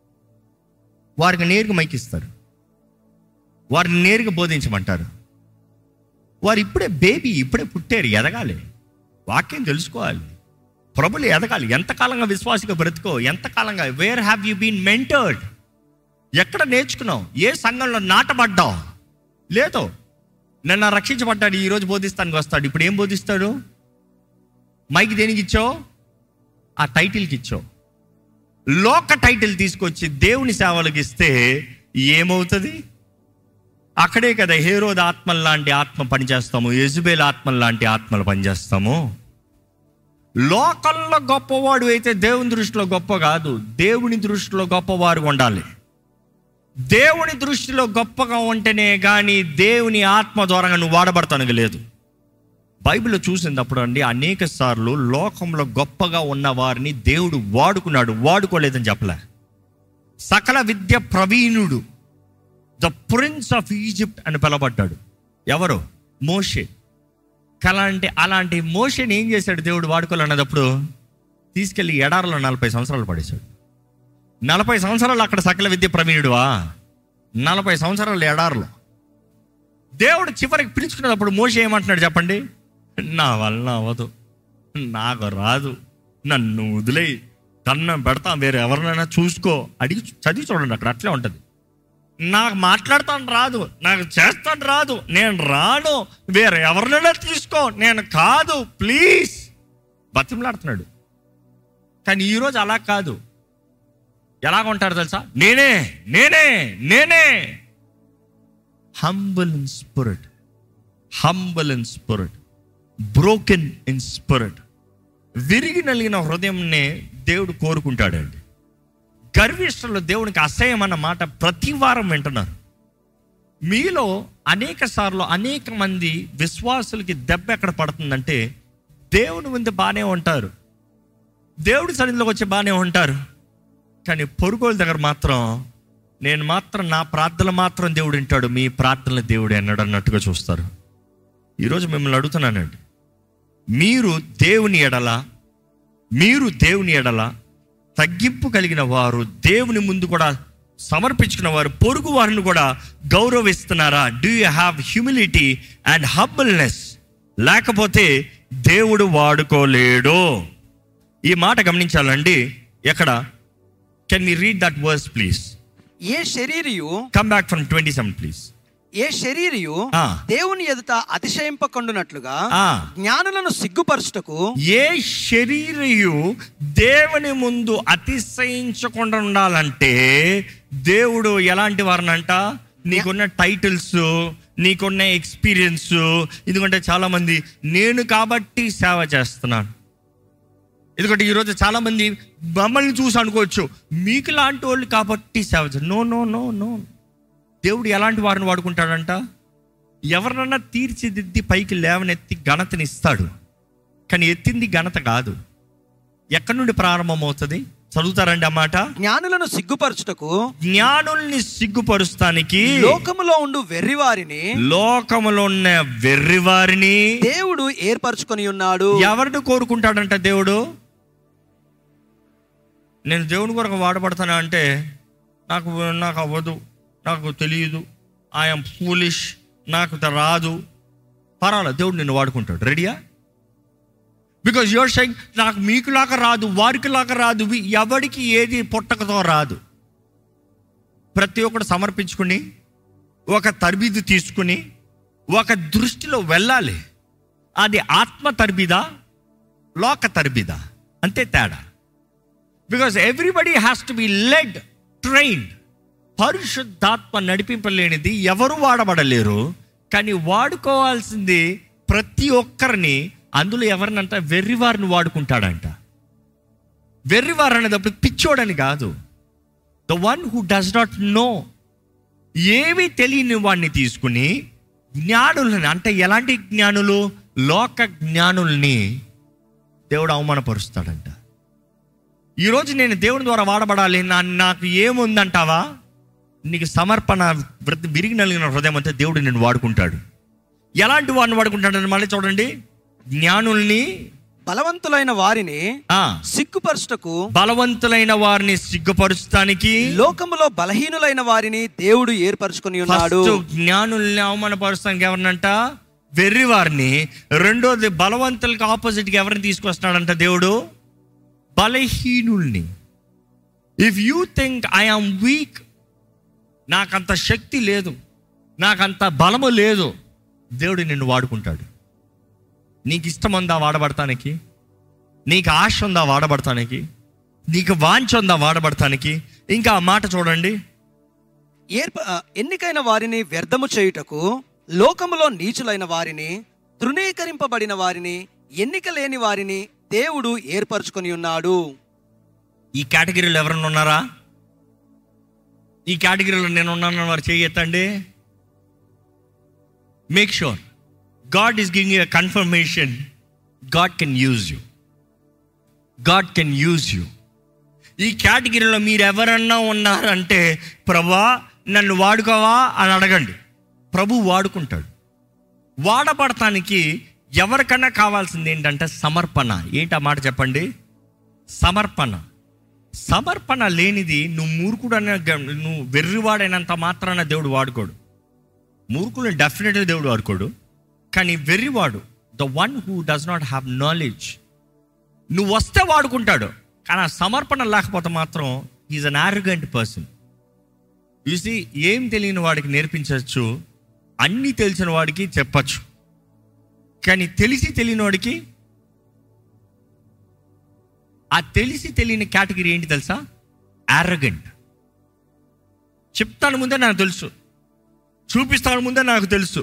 వారికి నేరుగా మైకిస్తారు వారిని నేరుగా బోధించమంటారు వారు ఇప్పుడే బేబీ ఇప్పుడే పుట్టారు ఎదగాలి వాక్యం తెలుసుకోవాలి ప్రభులు ఎదగాలి ఎంతకాలంగా విశ్వాసిగా బ్రతుకో ఎంతకాలంగా where have you been mentored ఎక్కడ నేర్చుకున్నావు ఏ సంఘంలో నాటబడ్డావు లేదు నిన్న రక్షించబడ్డాడు ఈరోజు బోధిస్తానికి వస్తాడు ఇప్పుడు ఏం బోధిస్తాడు మైక్ దేనికి ఇచ్చావు ఆ టైటిల్కి ఇచ్చావు లోక టైటిల్ తీసుకొచ్చి దేవుని సేవలకు ఇస్తే ఏమవుతుంది అక్కడే కదా హేరోద్ ఆత్మల లాంటి ఆత్మ పనిచేస్తాము యజుబేల్ ఆత్మల లాంటి ఆత్మలు పనిచేస్తాము లోకంలో గొప్పవాడు అయితే దేవుని దృష్టిలో గొప్ప కాదు దేవుని దృష్టిలో గొప్పవారు ఉండాలి దేవుని దృష్టిలో గొప్పగా ఉంటేనే కానీ దేవుని ఆత్మ ద్వారా నువ్వు వాడబడతానికి లేదు బైబిల్లో చూసినప్పుడు అండి అనేక సార్లు లోకంలో గొప్పగా ఉన్న వారిని దేవుడు వాడుకున్నాడు వాడుకోలేదని చెప్పలే సకల విద్య ప్రవీణుడు ద ప్రిన్స్ ఆఫ్ ఈజిప్ట్ అని పిలబడ్డాడు ఎవరు మోషే అలాంటి అలాంటి మోషేని ఏం చేశాడు దేవుడు వాడుకోవాలన్నదప్పుడు తీసుకెళ్ళి ఎడారిలో నలభై సంవత్సరాలు పడేశాడు నలభై సంవత్సరాలు అక్కడ సకల విద్య ప్రవీణుడువా నలభై సంవత్సరాలు ఎడారిలో దేవుడు చివరికి పిలుచుకున్నప్పుడు మోషే ఏమంటున్నాడు చెప్పండి నా వల్ల అవ్వదు నాకు రాదు నన్ను వదిలేయి తన్నం పెడతా వేరే ఎవరినైనా చూసుకో అడిగి చదివి చూడండి అక్కడ అట్లే ఉంటుంది నాకు మాట్లాడతాను రాదు నాకు చేస్తాను రాదు నేను రాను వేరే ఎవరినైనా తీసుకో నేను కాదు ప్లీజ్ బతిమలాడుతున్నాడు కానీ ఈరోజు అలా కాదు ఎలాగ ఉంటారు తెలుసా నేనే నేనే నేనే humble in spirit humble in spirit broken in spirit విరిగి నలిగిన హృదయంనే దేవుడు కోరుకుంటాడండి గర్విష్ఠులు దేవునికి అసహ్యం అన్న మాట ప్రతి వారం వింటున్నారు మీలో అనేక సార్లు అనేక మంది విశ్వాసులకి దెబ్బ ఎక్కడ పడుతుందంటే దేవుని ముందు బాగానే ఉంటారు దేవుడి సన్నిధిలోకి వచ్చి బాగానే ఉంటారు కానీ పొరుగుల దగ్గర మాత్రం నేను మాత్రం నా ప్రార్థన మాత్రం దేవుడు వింటాడు మీ ప్రార్థనలు దేవుడు అన్నాడు అన్నట్టుగా చూస్తారు ఈరోజు మిమ్మల్ని అడుగుతున్నానండి మీరు దేవుని ఎడల మీరు దేవుని ఎడల తగ్గింపు కలిగిన వారు దేవుని ముందు కూడా సమర్పించుకున్న వారు పొరుగు వారిని కూడా గౌరవిస్తున్నారా do you have humility and humbleness లేకపోతే దేవుడు వాడుకోలేడు ఈ మాట గమనించాలండి ఎక్కడ can me read that verse please ఏ శరీరియు come back from twenty seven please ఏ శరీరియు ఆ. దేవుని ఎదుట అతిశయింపకుండునట్లుగా ఆ. జ్ఞానులను సిగ్గుపరచుటకు ఏ శరీరయు దేవుని ముందు అతిశయించకుండా ఉండాలంటే దేవుడు ఎలాంటి వారినంట నీకున్న టైటిల్స్ నీకున్న ఎక్స్పీరియన్స్ ఎందుకంటే చాలా మంది నేను కాబట్టి సేవ చేస్తున్నాను ఎందుకంటే ఈరోజు చాలా మంది మమ్మల్ని చూసి అనుకోవచ్చు మీకు లాంటి వాళ్ళు కాబట్టి సేవ చేస్తారు నో నో నో నో దేవుడు ఎలాంటి వారిని వాడుకుంటాడంట ఎవరినన్నా తీర్చిదిద్ది పైకి లేవనెత్తి ఘనతని ఇస్తాడు కానీ ఎత్తింది ఘనత కాదు ఎక్కడి నుండి ప్రారంభమవుతుంది చదువుతారండి అన్నమాట జ్ఞానులను సిగ్గుపరచుటకు జ్ఞానుల్ని సిగ్గుపరుస్తానికి లోకములో ఉండు వెర్రివారిని లోకములో ఉన్న వెర్రివారిని దేవుడు ఏర్పరచుకొని ఉన్నాడు ఎవరిని కోరుకుంటాడంట దేవుడు నేను దేవుని కొరకు వాడబడతానా అంటే నాకు నాకు అవ్వదు నాకు తెలియదు ఐఎమ్ ఫూలిష్ నాకు త- రాదు పర్వాలేదు దేవుడు నిన్ను వాడుకుంటాడు రెడీయా బికాజ్ యువర్ షైంగ్ నాకు మీకు లాగా రాదు వారికి లాగా రాదు వి- ఎవడికి ఏది పుట్టకతో రాదు ప్రతి ఒక్కడు సమర్పించుకుని ఒక తరబీదు తీసుకుని ఒక దృష్టిలో వెళ్ళాలి అది ఆత్మ తరబిదా లోక తరబిదా అంతే తేడా because everybody has to be led train పరిశుద్ధాత్మ నడిపింపలేనిది ఎవరు వాడబడలేరు కానీ వాడుకోవాల్సింది ప్రతి ఒక్కరిని అందులో ఎవరినంట వెర్రివారిని వాడుకుంటాడంట వెర్రివారు అనేటప్పుడు పిచ్చోడని కాదు the one who does not know ఏవి తెలియని వాడిని తీసుకుని జ్ఞానులని అంటే ఎలాంటి జ్ఞానులు లోక జ్ఞానుల్ని దేవుడు అవమానపరుస్తాడంట ఈరోజు నేను దేవుని ద్వారా వాడబడాలి నా నాకు ఏముందంటావా నీకు సమర్పణ వృద్ధి విరిగి నలిగిన హృదయం అంతా దేవుడు నేను వాడుకుంటాడు ఎలాంటి వాడిని వాడుకుంటాడని మళ్ళీ చూడండి జ్ఞానుల్ని బలవంతులైన వారిని ఆ, సిగ్గుపరచుటకు బలవంతులైన వారిని సిగ్గుపరుస్తానికి లోకములో బలహీనులైన వారిని దేవుడు ఏర్పరచుకొని ఉన్నాడు ఫస్ట్ జ్ఞానుల్ని అవమానపరుస్తానికి ఎవరినంట వెర్రి వారిని రెండోది బలవంతులకి ఆపోజిట్గా ఎవరిని తీసుకొస్తున్నాడంట దేవుడు బలహీనుల్ని if you think I am weak నాకంత శక్తి లేదు నాకంత బలము లేదు దేవుడు నిన్ను వాడుకుంటాడు నీకు ఇష్టం ఉందా వాడబడటానికి నీకు ఆశ ఉందా వాడబడటానికి నీకు వాంఛ ఉందా వాడబడటానికి ఇంకా ఆ మాట చూడండి ఏర్ప ఆ, ఎన్నికైన వారిని వ్యర్థము చేయుటకు లోకములో నీచులైన వారిని తృణీకరింపబడిన వారిని ఎన్నిక లేని వారిని దేవుడు ఏర్పరచుకొని ఉన్నాడు ఈ కేటగిరీలో ఎవరన్నా ఉన్నారా ఈ కేటగిరీలో నేను ఉన్నాను వారు చేయి ఎత్తండి make sure God is giving a confirmation God can use you God can use you ఈ కేటగిరీలో మీరు ఎవరన్నా ఉన్నారంటే ప్రభా నన్ను వాడుకోవా అని అడగండి ప్రభు వాడుకుంటాడు వాడబడటానికి ఎవరికన్నా కావాల్సింది ఏంటంటే సమర్పణ ఏంటి ఆ మాట చెప్పండి సమర్పణ సమర్పణ లేనిది నువ్వు మూర్ఖుడైన నువ్వు వెర్రివాడైనంత మాత్రాన దేవుడు వాడుకోడు మూర్ఖులు డెఫినెట్గా దేవుడు వాడుకోడు కానీ వెర్రివాడు the one who does not have knowledge నువ్వు వస్తే వాడుకుంటాడు కానీ ఆ సమర్పణ లేకపోతే మాత్రం ఈజ్ అన్ ఆర్గెంట్ పర్సన్ చూసి ఏం తెలియని వాడికి నేర్పించవచ్చు అన్నీ తెలిసిన వాడికి చెప్పచ్చు కానీ తెలిసి తెలియని వాడికి ఆ తెలిసి తెలియని కేటగిరీ ఏంటి తెలుసా ఆరగెంట్ చెప్తాను ముందే నాకు తెలుసు చూపిస్తాను ముందే నాకు తెలుసు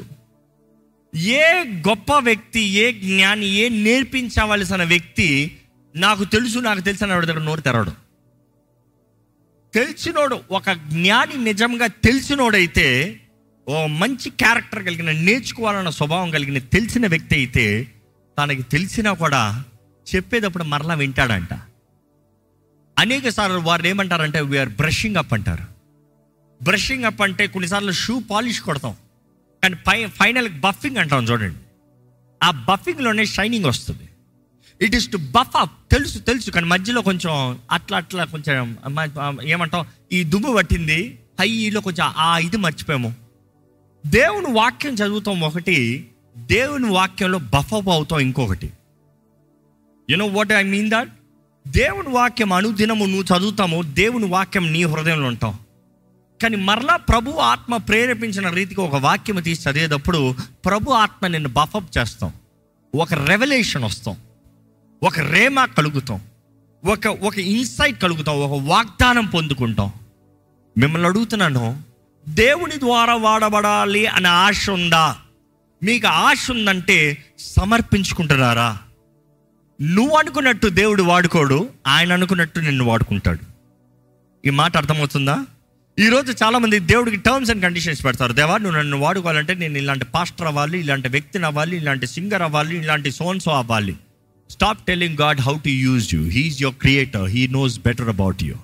ఏ గొప్ప వ్యక్తి ఏ జ్ఞాని ఏ నేర్పించవలసిన వ్యక్తి నాకు తెలుసు నాకు తెలుసు అని దగ్గర నోరు తెరవడం తెలిసినోడు ఒక జ్ఞాని నిజంగా తెలిసినోడైతే ఓ మంచి క్యారెక్టర్ కలిగిన నేర్చుకోవాలన్న స్వభావం కలిగిన తెలిసిన వ్యక్తి అయితే తనకి తెలిసినా కూడా చెప్పేటప్పుడు మరలా వింటాడంట అనేక సార్లు వారు ఏమంటారంటే వీఆర్ బ్రషింగ్ అప్ అంటారు బ్రషింగ్ అప్ అంటే కొన్నిసార్లు షూ పాలిష్ కొడతాం కానీ పై ఫైనల్ బఫింగ్ అంటాం చూడండి ఆ బఫింగ్లోనే షైనింగ్ వస్తుంది it is to buff up తెలుసు తెలుసు కానీ మధ్యలో కొంచెం అట్లా అట్లా కొంచెం మ- ఏమంటాం ఈ దుమ్ము పట్టింది హైలో కొంచెం ఆ ఇది మర్చిపోయాము దేవుని వాక్యం చదువుతాం ఒకటి దేవుని వాక్యంలో బఫప్ అవుతాం ఇంకొకటి you know what I mean that దేవుని వాక్యం అనుదినము నువ్వు చదువుతాము దేవుని వాక్యం నీ హృదయంలో ఉంటాం కానీ మరలా ప్రభు ఆత్మ ప్రేరేపించిన రీతికి ఒక వాక్యం తీసి చదివేటప్పుడు ప్రభు ఆత్మ నిన్ను బఫప్ చేస్తాం ఒక రెవల్యూషన్ వస్తాం ఒక రేమా కలుగుతాం ఒక ఒక ఇన్సైట్ కలుగుతాం ఒక వాగ్దానం పొందుకుంటాం మిమ్మల్ని అడుగుతున్నాను దేవుని ద్వారా వాడబడాలి అనే ఆశ ఉందా మీకు ఆశ ఉందంటే సమర్పించుకుంటున్నారా నువ్వు అనుకున్నట్టు దేవుడు వాడుకోడు ఆయన అనుకున్నట్టు నిన్ను వాడుకుంటాడు ఈ మాట అర్థమవుతుందా ఈరోజు చాలామంది దేవుడికి టర్మ్స్ అండ్ కండిషన్స్ పెడతారు దేవా నువ్వు నన్ను వాడుకోవాలంటే నేను ఇలాంటి పాస్టర్ అవ్వాలి ఇలాంటి వ్యక్తిని అవ్వాలి ఇలాంటి సింగర్ అవ్వాలి ఇలాంటి సోన్సో అవ్వాలి stop telling God how to use you he is your creator he knows better about you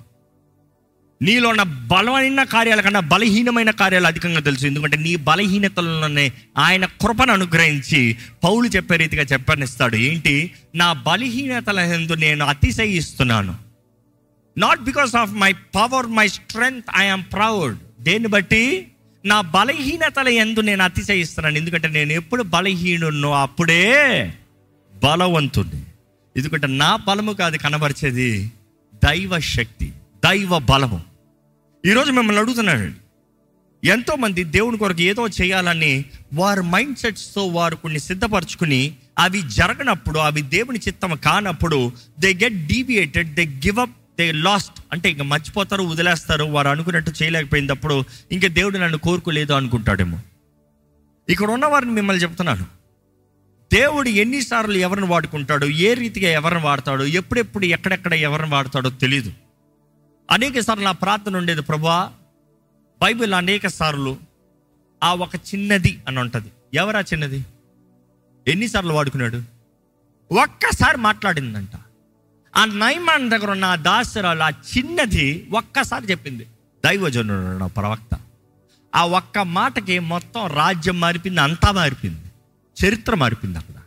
నీలో ఉన్న బలమైన కార్యాల కన్నా బలహీనమైన కార్యాలు అధికంగా తెలుసు ఎందుకంటే నీ బలహీనతలలోనే ఆయన కృపను అనుగ్రహించి పౌలు చెప్పే రీతిగా చెప్పనిస్తాడు ఏంటి నా బలహీనతల ఎందు నేను అతిశయిస్తున్నాను not because of my power my strength I'm proud దేన్ని బట్టి నా బలహీనతల ఎందు నేను అతిశయిస్తున్నాను ఎందుకంటే నేను ఎప్పుడు బలహీనున్నో అప్పుడే బలవంతుడిని ఎందుకంటే నా బలము కాదు కనబరిచేది దైవ శక్తి దైవ బలము ఈరోజు మిమ్మల్ని అడుగుతున్నాడు ఎంతోమంది దేవుని కొరకు ఏదో చేయాలని వారి మైండ్ సెట్స్తో వారు కొన్ని సిద్ధపరచుకుని అవి జరగనప్పుడు అవి దేవుని చిత్తం కానప్పుడు they get deviated they give up they lost అంటే ఇంక మర్చిపోతారు వదిలేస్తారు వారు అనుకున్నట్టు చేయలేకపోయినప్పుడు ఇంకా దేవుడు నన్ను కోరుకోలేదు అనుకుంటాడేమో ఇక్కడ ఉన్న వారిని మిమ్మల్ని చెప్తున్నాను దేవుడు ఎన్నిసార్లు ఎవరిని వాడుకుంటాడు ఏ రీతిగా ఎవరిని వాడతాడు ఎప్పుడెప్పుడు ఎక్కడెక్కడ ఎవరిని వాడతాడో తెలియదు అనేక సార్లు నా ప్రార్థన ఉండేది ప్రభా బైబిల్ అనేక సార్లు ఆ ఒక చిన్నది అని ఉంటుంది ఎవరా చిన్నది ఎన్నిసార్లు వాడుకున్నాడు ఒక్కసారి మాట్లాడిందంట ఆ నైమాన్ దగ్గర ఉన్న ఆ దాసరాలు ఆ చిన్నది ఒక్కసారి చెప్పింది దైవజనుడు నా ప్రవక్త ఆ ఒక్క మాటకి మొత్తం రాజ్యం మారిపోయింది అంతా మారిపోయింది చరిత్ర మారిపోయింది అక్కడ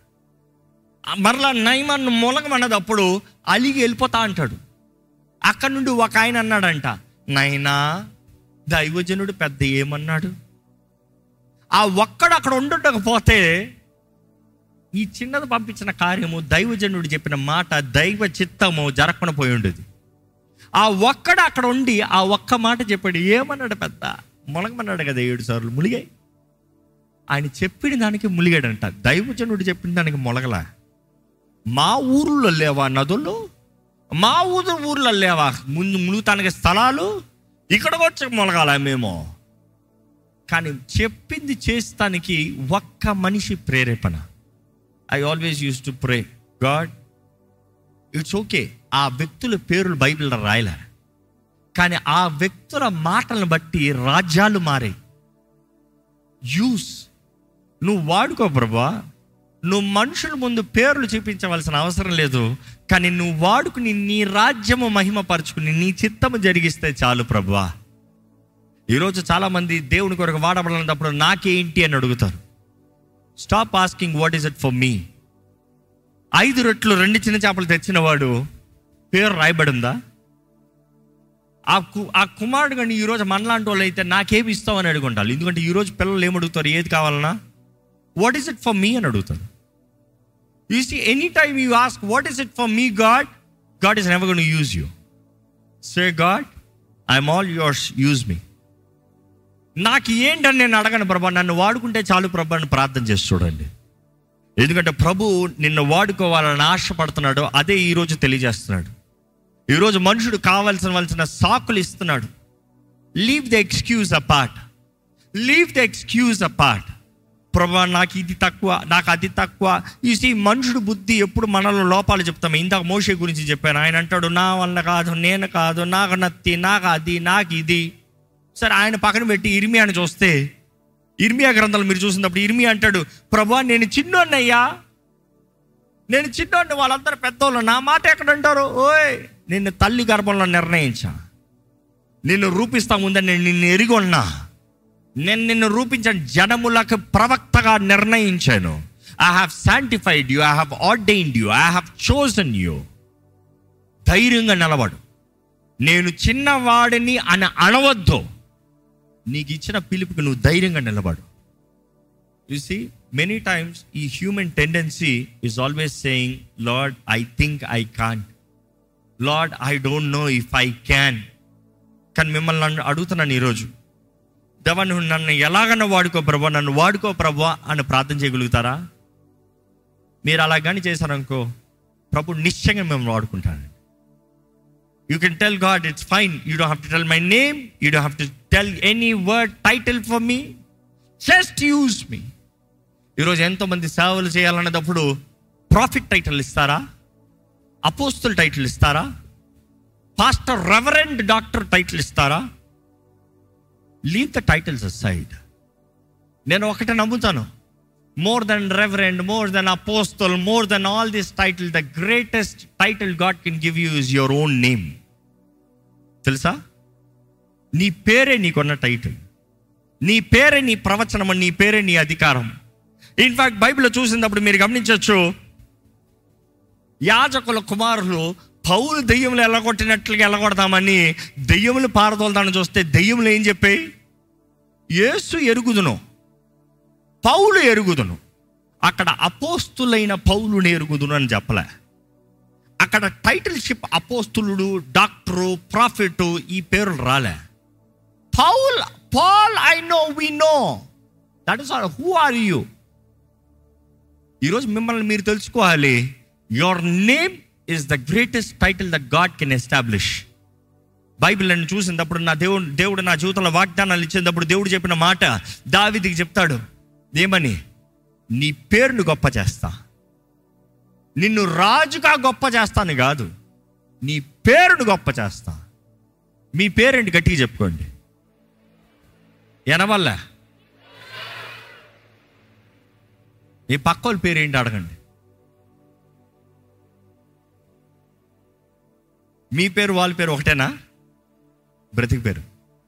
ఆ మరలా నైమాన్ మూలకమన్నది అప్పుడు అలిగి వెళ్ళిపోతా అంటాడు అక్కడ నుండి ఒక ఆయన అన్నాడంట నైనా దైవజనుడు పెద్ద ఏమన్నాడు ఆ ఒక్కడు అక్కడ ఉండకపోతే ఈ చిన్నది పంపించిన కార్యము దైవజనుడు చెప్పిన మాట దైవ చిత్తము జరగకుండా పోయి ఉండేది ఆ ఒక్కడు అక్కడ ఉండి ఆ ఒక్క మాట చెప్పాడు ఏమన్నాడు పెద్ద మొలగమన్నాడు కదా ఏడు సార్లు ములిగాయి ఆయన చెప్పిన దానికి ములిగాడంట దైవజనుడు చెప్పిన దానికి మొలగలా మా ఊర్లో లేవా నదులు మా ఊరు ఊర్లో లేవా ముందు మునుగుతానికి స్థలాలు ఇక్కడికి వచ్చి మొలగాల మేము కానీ చెప్పింది చేస్తానికి ఒక్క మనిషి ప్రేరేపణ I always use to pray God it's okay ఆ వ్యక్తుల పేర్లు బైబిల్లో రాయలే కానీ ఆ వ్యక్తుల మాటలను బట్టి రాజ్యాలు మారాయి యూస్ నువ్వు వాడుకో ప్రభా నువ్వు మనుషుల ముందు పేర్లు చూపించవలసిన అవసరం లేదు కానీ నువ్వు వాడుకుని నీ రాజ్యము మహిమపరుచుకుని నీ చిత్తము జరిగిస్తే చాలు ప్రభువా ఈరోజు చాలామంది దేవుని కొరకు వాడబడినప్పుడు నాకేంటి అని అడుగుతారు stop asking what is it for me ఐదు రొట్లు రెండు చిన్న చేపలు తెచ్చిన వాడు పేరు రాయబడి ఉందా ఆ కు ఆ కుమారుడు కానీ ఈరోజు మనలాంటి వాళ్ళు అయితే నాకేమి ఇస్తామని అడుగుంటారు ఎందుకంటే ఈరోజు పిల్లలు ఏం అడుగుతారు ఏది కావాలన్నా what is it for me అని అడుగుతారు you see any time you ask what is it for me God God is never gonna use you say God I'm all yours use me నాకు ఏంటని నేను అడగను ప్రభా నన్ను వాడుకుంటే చాలు ప్రభా అని ప్రార్థన చేసి చూడండి ఎందుకంటే ప్రభు నిన్ను వాడుకోవాలని ఆశపడుతున్నాడు అదే ఈరోజు తెలియజేస్తున్నాడు ఈరోజు మనుషుడు కావాల్సిన వలసిన సాకులు ఇస్తున్నాడు leave the excuse apart leave the excuse apart ప్రభా నాకు ఇది తక్కువ నాకు అది తక్కువ ఈ సీ మనుషుడు బుద్ధి ఎప్పుడు మనలో లోపాలు చెప్తాం ఇందాక మోషే గురించి చెప్పాను ఆయన అంటాడు నా వల్ల కాదు నేను కాదు నాకు నత్తి నాకు అది నాకు ఇది సరే ఆయన పక్కన పెట్టి ఇర్మియాని చూస్తే ఇర్మియా గ్రంథాలు మీరు చూసినప్పుడు ఇర్మియా అంటాడు ప్రభా నేను చిన్నోన్నయ్యా నేను చిన్నోడిని వాళ్ళందరూ పెద్దోళ్ళు నా మాట ఎక్కడ అంటారు ఓయ్ నిన్ను తల్లి గర్భంలో నిర్ణయించా నిన్ను రూపిస్తా ముందని నేను నిన్ను ఎరిగి ఉన్నా నేను నిన్ను రూపించిన జనములకు ప్రవక్తగా నిర్ణయించాను I have sanctified you I have ordained you I have chosen you ధైర్యంగా నిలబడు నేను చిన్నవాడిని అని అనవద్దు నీకు ఇచ్చిన పిలుపుకి నువ్వు ధైర్యంగా నిలబడు యు సీ మెనీ టైమ్స్ ఈ human tendency is always saying lord I think I can't lord I don't know if I can కానీ మిమ్మల్ని నన్ను అడుగుతున్నాను ఈరోజు దేవా నువ్వు నన్ను ఎలాగన్నా వాడుకో ప్రభా నన్ను వాడుకో ప్రభా అని ప్రార్థన చేయగలుగుతారా మీరు అలా కానీ చేశారనుకో ప్రభు నిశ్చయంగా మేము వాడుకుంటాను you can tell God it's fine you do have to tell my name you do have to tell any word title for me just use me ఈరోజు ఎంతోమంది సేవలు చేయాలన్నప్పుడు ప్రాఫిట్ టైటిల్ ఇస్తారా అపోస్తుల్ టైటిల్ ఇస్తారా పాస్టర్ రెవరెండ్ డాక్టర్ టైటిల్ ఇస్తారా leave the titles side నేను ఒకటే నమ్ముతాను more than reverend more than apostle more than all this title the greatest title God can give you is your own name తెలుసా నీ పేరే నీకున్న title నీ పేరే నీ ప్రవచనం నీ పేరే నీ అధికారం ఇన్ఫాక్ట్ బైబిల్లో చూసినప్పుడు మీరు గమనించవచ్చు యాజకుల కుమారులు పౌలు దెయ్యములు ఎల్లగొట్టినట్లుగా ఎల్లగొడతామని దెయ్యములు పారదోలదాన్ని చూస్తే దెయ్యములు ఏం చెప్పాయి యేసు ఎరుగుదును పౌలు ఎరుగుదును అక్కడ అపోస్తులైన పౌలుని ఎరుగుదును అని చెప్పలే అక్కడ టైటిల్షిప్ అపోస్తులుడు డాక్టరు ప్రాఫిట్ ఈ పేర్లు రాలే Paul Paul I know we know that is who are you ఈరోజు మిమ్మల్ని మీరు తెలుసుకోవాలి your name is the greatest title that God can establish Bible నన్ను చూసినప్పుడు నా దేవుడు దేవుడు నా జీవితంలో వాగ్దానాలు ఇచ్చినప్పుడు దేవుడు చెప్పిన మాట దావిదికి చెప్తాడు ఏమని నీ పేరును గొప్ప చేస్తా నిన్ను రాజుగా గొప్ప చేస్తాను కాదు నీ పేరును గొప్ప చేస్తా మీ పేరేంటి గట్టిగా చెప్పుకోండి ఎనవల్ల మీ పక్కోళ్ళ పేరు ఏంటి అడగండి మీ పేరు వాళ్ళ పేరు ఒకటేనా బ్రతికి పేరు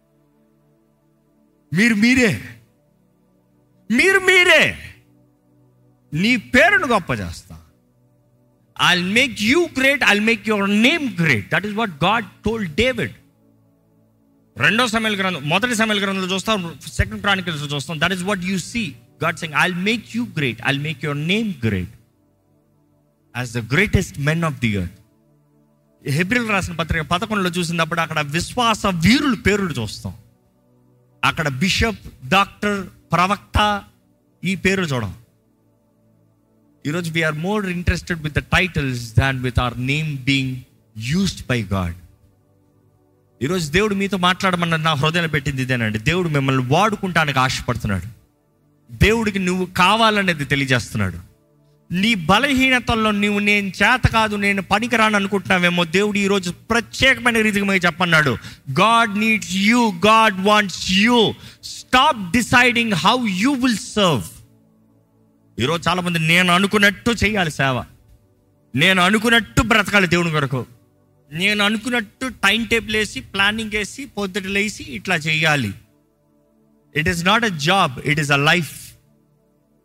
మీరు మీరే మీరు మీరే నీ పేరును గొప్ప చేస్తా I make you great I make your name great that is what God told David రెండో సమయాల గ్రంథం మొదటి సమయాల గ్రంథంలో చూస్తాం సెకండ్ క్రానికల్స్ చూస్తాం that is what you see God సెంగ్ I make you great I make your name great as the greatest men of the earth హెబ్రిల్ రాసిన పత్రిక పదకొండులో చూసినప్పుడు అక్కడ విశ్వాస వీరుల పేర్లు చూస్తాం అక్కడ బిషప్ డాక్టర్ ప్రవక్త ఈ పేరు చూడం ఈరోజు we are more interested with the titles than with our name being used by God ఈరోజు దేవుడు మీతో మాట్లాడమన్నది నా హృదయంలో పెట్టింది ఇదేనండి దేవుడు మిమ్మల్ని వాడుకుంటానికి ఆశపడుతున్నాడు దేవుడికి నువ్వు కావాలనేది తెలియజేస్తున్నాడు నీ బలహీనతల్లో నువ్వు నేను చేత కాదు నేను పనికిరాను అనుకుంటున్నావేమో దేవుడు ఈరోజు ప్రత్యేకమైన రీతిగా మీకు చెప్పన్నాడు God needs you God wants you stop deciding how you will serve ఈరోజు చాలా మంది నేను అనుకున్నట్టు చేయాలి సేవ నేను అనుకున్నట్టు బ్రతకాలి దేవుని కొరకు నేను అనుకున్నట్టు టైం టేబుల్ వేసి ప్లానింగ్ వేసి పొద్దుట లేసి ఇట్లా చేయాలి it is not a job it is a life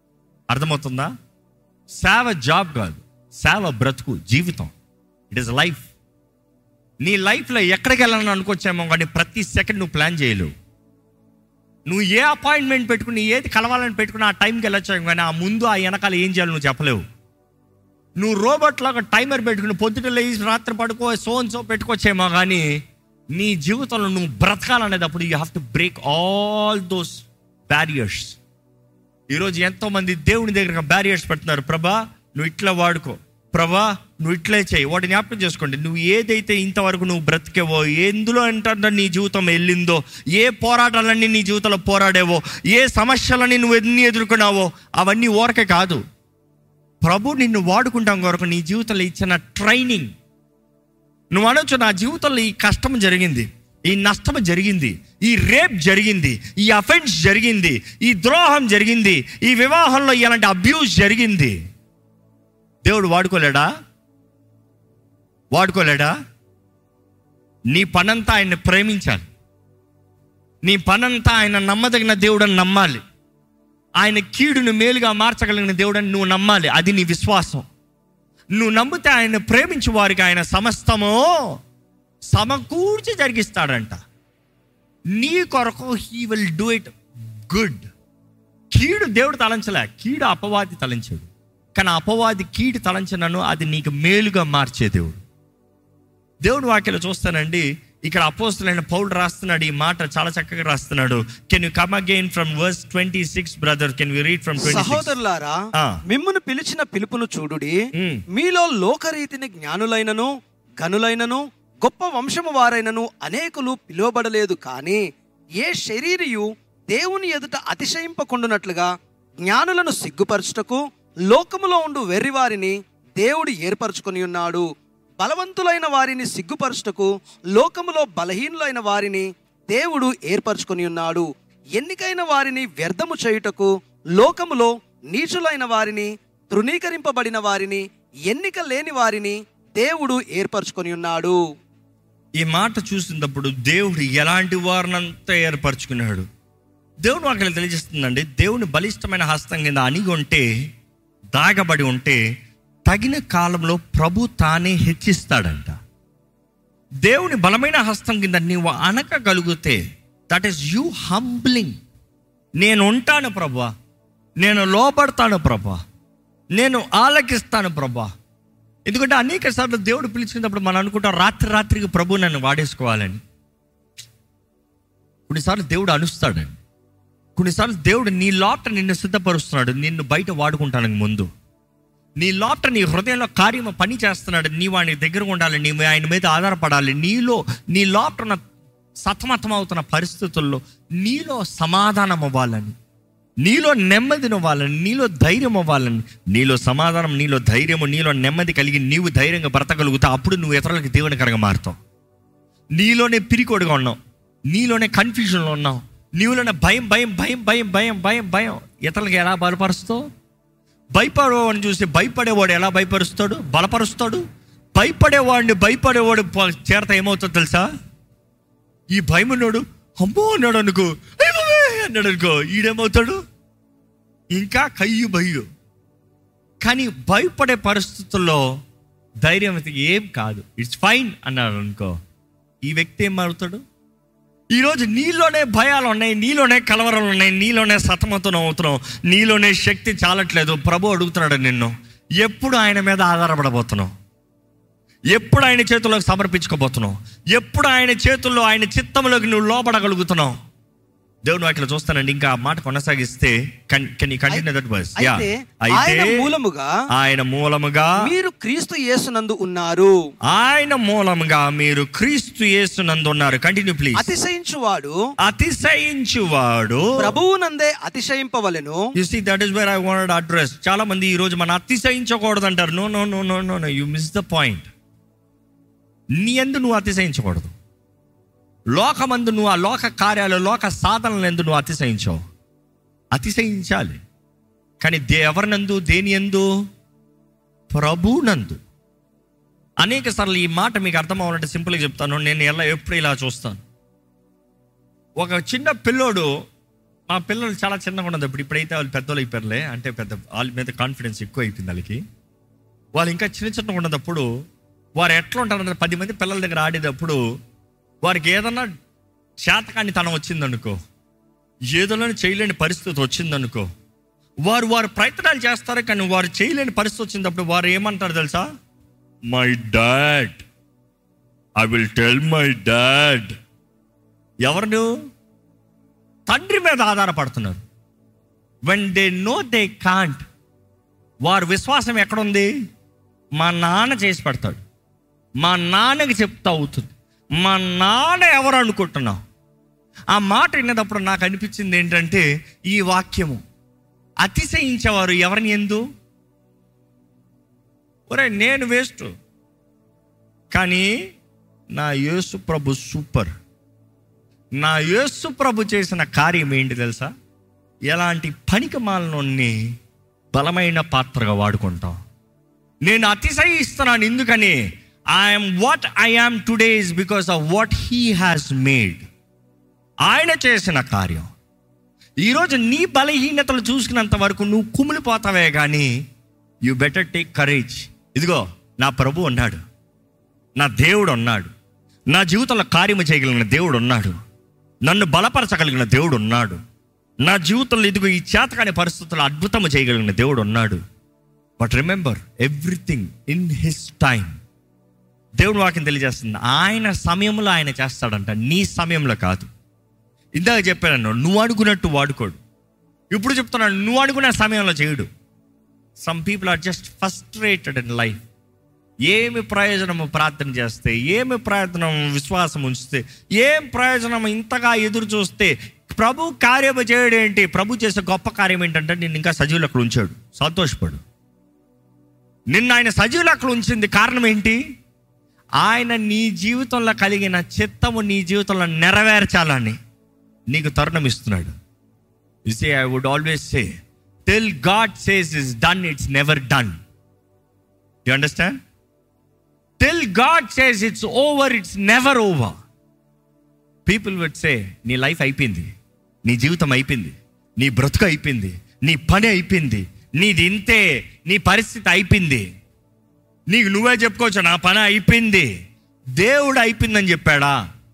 అర్థమవుతుందా సేవ జాబ్ కాదు సేవ బ్రతుకు జీవితం ఇట్ ఇస్ లైఫ్ నీ లైఫ్లో ఎక్కడికి వెళ్ళాలని అనుకోవచ్చేమో కానీ ప్రతి సెకండ్ నువ్వు ప్లాన్ చేయలేవు నువ్వు ఏ అపాయింట్మెంట్ పెట్టుకుని ఏది కలవాలని పెట్టుకుని ఆ టైంకి వెళ్ళొచ్చావు కానీ ఆ ముందు ఆ వెనకాల ఏం చేయాలి నువ్వు చెప్పలేవు నువ్వు రోబోట్ లాగా టైమర్ పెట్టుకుని పొద్దుట లేచి రాత్రి పడుకో సోన్ సో పెట్టుకోవచ్చేమో కానీ నీ జీవితంలో నువ్వు బ్రతకాలనేటప్పుడు you have to break all those barriers ఈరోజు ఎంతో మంది దేవుని దగ్గర బ్యారియర్స్ పెడుతున్నారు ప్రభా నువ్వు ఇట్లా వాడుకో ప్రభా నువ్వు ఇట్లే చేయి వాటిని జ్ఞాపకం చేసుకోండి నువ్వు ఏదైతే ఇంతవరకు నువ్వు బ్రతికేవో ఎందులో ఏంటంటే నీ జీవితం వెళ్ళిందో ఏ పోరాటాలన్నీ నీ జీవితంలో పోరాడేవో ఏ సమస్యలని నువ్వు ఎన్ని ఎదుర్కొన్నావో అవన్నీ ఓరకే కాదు ప్రభు నిన్ను వాడుకుంటాం కొరకు నీ జీవితంలో ఇచ్చిన ట్రైనింగ్ నువ్వు అనొచ్చు నా జీవితంలో ఈ కష్టం జరిగింది ఈ నష్టం జరిగింది ఈ రేప్ జరిగింది ఈ అఫెన్స్ జరిగింది ఈ ద్రోహం జరిగింది ఈ వివాహంలో ఇలాంటి అబ్యూస్ జరిగింది దేవుడు వాడుకోలేడా వాడుకోలేడా నీ పనంతా ఆయన్ని ప్రేమించాలి నీ పనంతా ఆయన నమ్మదగిన దేవుడని నమ్మాలి ఆయన కీడును మేలుగా మార్చగలిగిన దేవుడని నువ్వు నమ్మాలి అది నీ విశ్వాసం నువ్వు నమ్మితే ఆయన ప్రేమించు వారికి ఆయన సమస్తము సమకూర్చి జరిగిస్తాడంట నీ కొరకు he will do it good కీడు దేవుడు తలంచలే కీడు అపవాది తలంచాడు కానీ అపవాది కీడు తలంచినను అది నీకు మేలుగా మార్చే దేవుడు దేవుడు వాక్యలో చూస్తానండి ఇక్కడ అపోస్తులైన పౌలు రాస్తున్నాడు ఈ మాట చాలా చక్కగా రాస్తున్నాడు can you come again from verse twenty six brother can you read from twenty సహోదరులారా ఆ. మిమ్మును పిలిచిన పిలుపును చూడుడి మ్. మీలో లోకరీతిని జ్ఞానులైనను గనులైనను గొప్ప వంశము వారైనను అనేకులు పిలువబడలేదు కానీ ఏ శరీరియు దేవుని ఎదుట అతిశయింపకుండునట్లుగా జ్ఞానులను సిగ్గుపరచుటకు లోకములో ఉండు వెర్రివారిని దేవుడు ఏర్పరచుకొని ఉన్నాడు బలవంతులైన వారిని సిగ్గుపరచుటకు లోకములో బలహీనులైన వారిని దేవుడు ఏర్పరచుకొని ఉన్నాడు ఎన్నికైన వారిని వ్యర్థము చేయుటకు లోకములో నీచులైన వారిని తృణీకరింపబడిన వారిని ఎన్నిక లేని వారిని దేవుడు ఏర్పరచుకొని ఉన్నాడు ఈ మాట చూసినప్పుడు దేవుడు ఎలాంటి వారినంతా ఏర్పరచుకున్నాడు దేవుడు అక్కడ తెలియజేస్తుందండి దేవుని బలిష్టమైన హస్తం కింద అణిగి ఉంటే దాగబడి ఉంటే తగిన కాలంలో ప్రభు తానే హెచ్చిస్తాడంట దేవుని బలమైన హస్తం కింద నీవు అనకగలిగితే దట్ ఈస్ యూ హంబ్లింగ్ నేను ఉంటాను ప్రభా నేను లోపడతాను ప్రభా నేను ఆలకిస్తాను ప్రభా ఎందుకంటే అనేక సార్లు దేవుడు పిలిచినప్పుడు మనం అనుకుంటాం రాత్రి రాత్రికి ప్రభు నన్ను వాడేసుకోవాలని కొన్నిసార్లు దేవుడు అనుస్తాడండి కొన్నిసార్లు దేవుడు నీ లోపట నిన్ను సిద్ధపరుస్తున్నాడు నిన్ను బయట వాడుకుంటానికి ముందు నీ లోపట నీ హృదయంలో కార్యము పని చేస్తున్నాడు నీ వాడి దగ్గర ఉండాలి నీ ఆయన మీద ఆధారపడాలి నీలో నీ లోపట సతమతం అవుతున్న పరిస్థితుల్లో నీలో సమాధానం అవ్వాలని నీలో నెమ్మదిని అవ్వాలని నీలో ధైర్యం అవ్వాలని నీలో సమాధానం నీలో ధైర్యము నీలో నెమ్మది కలిగి నీవు ధైర్యంగా బ్రతకగలుగుతావు అప్పుడు నువ్వు ఇతరులకు దేవునికరంగా మారుతావు నీలోనే పిరికోడుగా ఉన్నావు నీలోనే కన్ఫ్యూజన్లో ఉన్నావు నీలోనే భయం భయం భయం భయం భయం భయం భయం ఇతరులకు ఎలా బలపరుస్తావు భయపడేవాడిని చూసి భయపడేవాడు ఎలా భయపరుస్తాడు బలపరుస్తాడు భయపడేవాడిని భయపడేవాడు ప- చేరత ఏమవుతుందో తెలుసా ఈ భయం ఉన్నాడు అమ్మో అన్నాడు అనుకో "అయ్ బాబోయ్" అన్నాడు అనుకో ఈడేమవుతాడు ఇంకా కయ్యు భయ్యు కానీ భయపడే పరిస్థితుల్లో ధైర్యం అయితే ఏం కాదు ఇట్స్ ఫైన్ అన్నాడు అనుకో ఈ వ్యక్తి ఏం మారుతాడు ఈరోజు నీలోనే భయాలు ఉన్నాయి నీలోనే కలవరాలు ఉన్నాయి నీలోనే సతమతం అవుతున్నావు నీలోనే శక్తి చాలట్లేదు ప్రభు అడుగుతున్నాడు నిన్ను ఎప్పుడు ఆయన మీద ఆధారపడబోతున్నావు ఎప్పుడు ఆయన చేతుల్లోకి సమర్పించుకోబోతున్నావు ఎప్పుడు ఆయన చేతుల్లో ఆయన చిత్తంలోకి నువ్వు లోపడగలుగుతున్నావు దేవుడు వాటిలో చూస్తానండి ఇంకా ఆ మాట కొనసాగిస్తే can you continue that verse yeah అయితే అయితే ఆయన మూలముగా ఆయన మూలముగా మీరు క్రీస్తు యేసునందు ఉన్నారు ఆయన మూలముగా మీరు క్రీస్తు యేసునందు ఉన్నారు కంటిన్యూ ప్లీజ్ అతిశయించువాడు అతిశయించువాడు ప్రభువునందే అతిశయింపవలెను you see that is where I wanted address చాలా మంది ఈ రోజు మనం అతిశయించకూడదు అంటారు no no no no no no you miss the point నీ ఎందు నువ్వు అతిశయించకూడదు లోకమందు నువ్వు ఆ లోక కార్యాలు లోక సాధనలు ఎందు నువ్వు అతిశయించవు అతిశయించాలి కానీ దే ఎవరినందు దేని ఎందు ప్రభునందు అనేక సార్లు ఈ మాట మీకు అర్థం అవ్వాలంటే సింపుల్గా చెప్తాను నేను ఎలా ఎప్పుడు ఇలా చూస్తాను ఒక చిన్న పిల్లోడు మా పిల్లలు చాలా చిన్నగా ఉన్నది ఇప్పుడు ఇప్పుడైతే వాళ్ళు పెద్దోళ్ళు అయిపోయారులే అంటే పెద్ద వాళ్ళ మీద కాన్ఫిడెన్స్ ఎక్కువ అయిపోయింది వాళ్ళకి వాళ్ళు ఇంకా చిన్న చిన్నగా ఉన్నదప్పుడు వారు ఎట్లా ఉంటారంటే పది మంది పిల్లల దగ్గర ఆడేటప్పుడు వారికి ఏదన్నా శాతకాన్ని తనం వచ్చిందనుకో ఏదోనో చేయలేని పరిస్థితి వచ్చిందనుకో వారు వారు ప్రయత్నాలు చేస్తారు కానీ వారు చేయలేని పరిస్థితి వచ్చినప్పుడు వారు ఏమంటారు తెలుసా my dad I will tell my dad ఎవరు తండ్రి మీద ఆధారపడుతున్నారు when they know they can't వారి విశ్వాసం ఎక్కడుంది మా నాన్న చేసి పెడతాడు మా నాన్నకి చెప్తా అవుతుంది మా నాన్న ఎవరు అనుకుంటున్నావు ఆ మాట విన్నప్పుడు నాకు అనిపించింది ఏంటంటే ఈ వాక్యము అతిశయించేవారు ఎవరిని ఎందు ఒరే నేను వేస్ట్ కానీ నా యేసు ప్రభు సూపర్ నా యేసు ప్రభు చేసిన కార్యం ఏంటి తెలుసా ఎలాంటి పనికి మాలనోన్ని బలమైన పాత్రగా వాడుకుంటాం నేను అతిశయిస్తున్నాను ఎందుకని I'm what I am today is because of what he has made ఆయన చేసిన కార్యం ఈరోజు నీ బలహీనతలు చూసుకున్నంత వరకు నువ్వు కుమిలిపోతావే కానీ యు బెటర్ టేక్ కరేజ్ ఇదిగో నా ప్రభు ఉన్నాడు నా దేవుడు ఉన్నాడు నా జీవితంలో కార్యము చేయగలిగిన దేవుడు ఉన్నాడు నన్ను బలపరచగలిగిన దేవుడు ఉన్నాడు నా జీవితంలో ఇదిగో ఈ చేతకాని పరిస్థితుల్లో అద్భుతము చేయగలిగిన దేవుడు ఉన్నాడు but remember everything in his time దేవుడు వాక్యం తెలియజేస్తుంది ఆయన సమయంలో ఆయన చేస్తాడంట నీ సమయంలో కాదు ఇందాక చెప్పాను నువ్వు అడుగునట్టు వాడుకోడు ఇప్పుడు చెప్తున్నాను నువ్వు అనుకున్న సమయంలో చేయడు some people are just frustrated in life ఏమి ప్రయోజనము ప్రార్థన చేస్తే ఏమి ప్రయోజనం విశ్వాసం ఉంచితే ఏం ప్రయోజనం ఇంతగా ఎదురు చూస్తే ప్రభు కార్యము చేయడం ఏంటి ప్రభు చేసే గొప్ప కార్యం ఏంటంటే నిన్ను ఇంకా సజీవులు అక్కడ ఉంచాడు సంతోషపడు నిన్న ఆయన సజీవులు అక్కడ ఉంచింది కారణం ఏంటి ఆయన నీ జీవితంలో కలిగిన చిత్తము నీ జీవితంలో నెరవేర్చాలని నీకు తరుణం ఇస్తున్నాడు say I would always say till God says is done it's never done you understand till God says it's over it's never over people would say నీ లైఫ్ అయిపోయింది నీ జీవితం అయిపోయింది నీ బ్రతుకు అయిపోయింది నీ పని అయిపోయింది నీది ఇంతే నీ పరిస్థితి అయిపోయింది నీకు నువ్వే చెప్పుకోవచ్చు నా పని అయిపోయింది దేవుడు అయిపోయిందని చెప్పాడా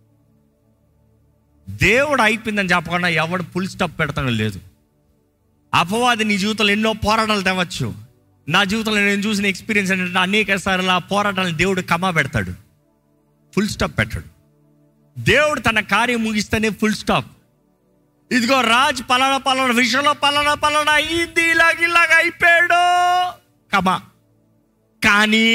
దేవుడు అయిపోయిందని చెప్పకుండా ఎవడు ఫుల్ స్టాప్ పెడతాను లేదు అపవాది నీ జీవితంలో ఎన్నో పోరాటాలు తేవచ్చు నా జీవితంలో నేను చూసిన ఎక్స్పీరియన్స్ ఏంటంటే అనేక సార్లు ఆ పోరాటాలను దేవుడు కమా పెడతాడు ఫుల్ స్టాప్ పెట్టాడు దేవుడు తన కార్యం ముగిస్తేనే ఫుల్ స్టాప్ ఇదిగో రాజ్ పలానా పలానా విషయంలో పలానా పలానా అయింది ఇలాగ ఇలాగ అయిపోయాడు కమా కానీ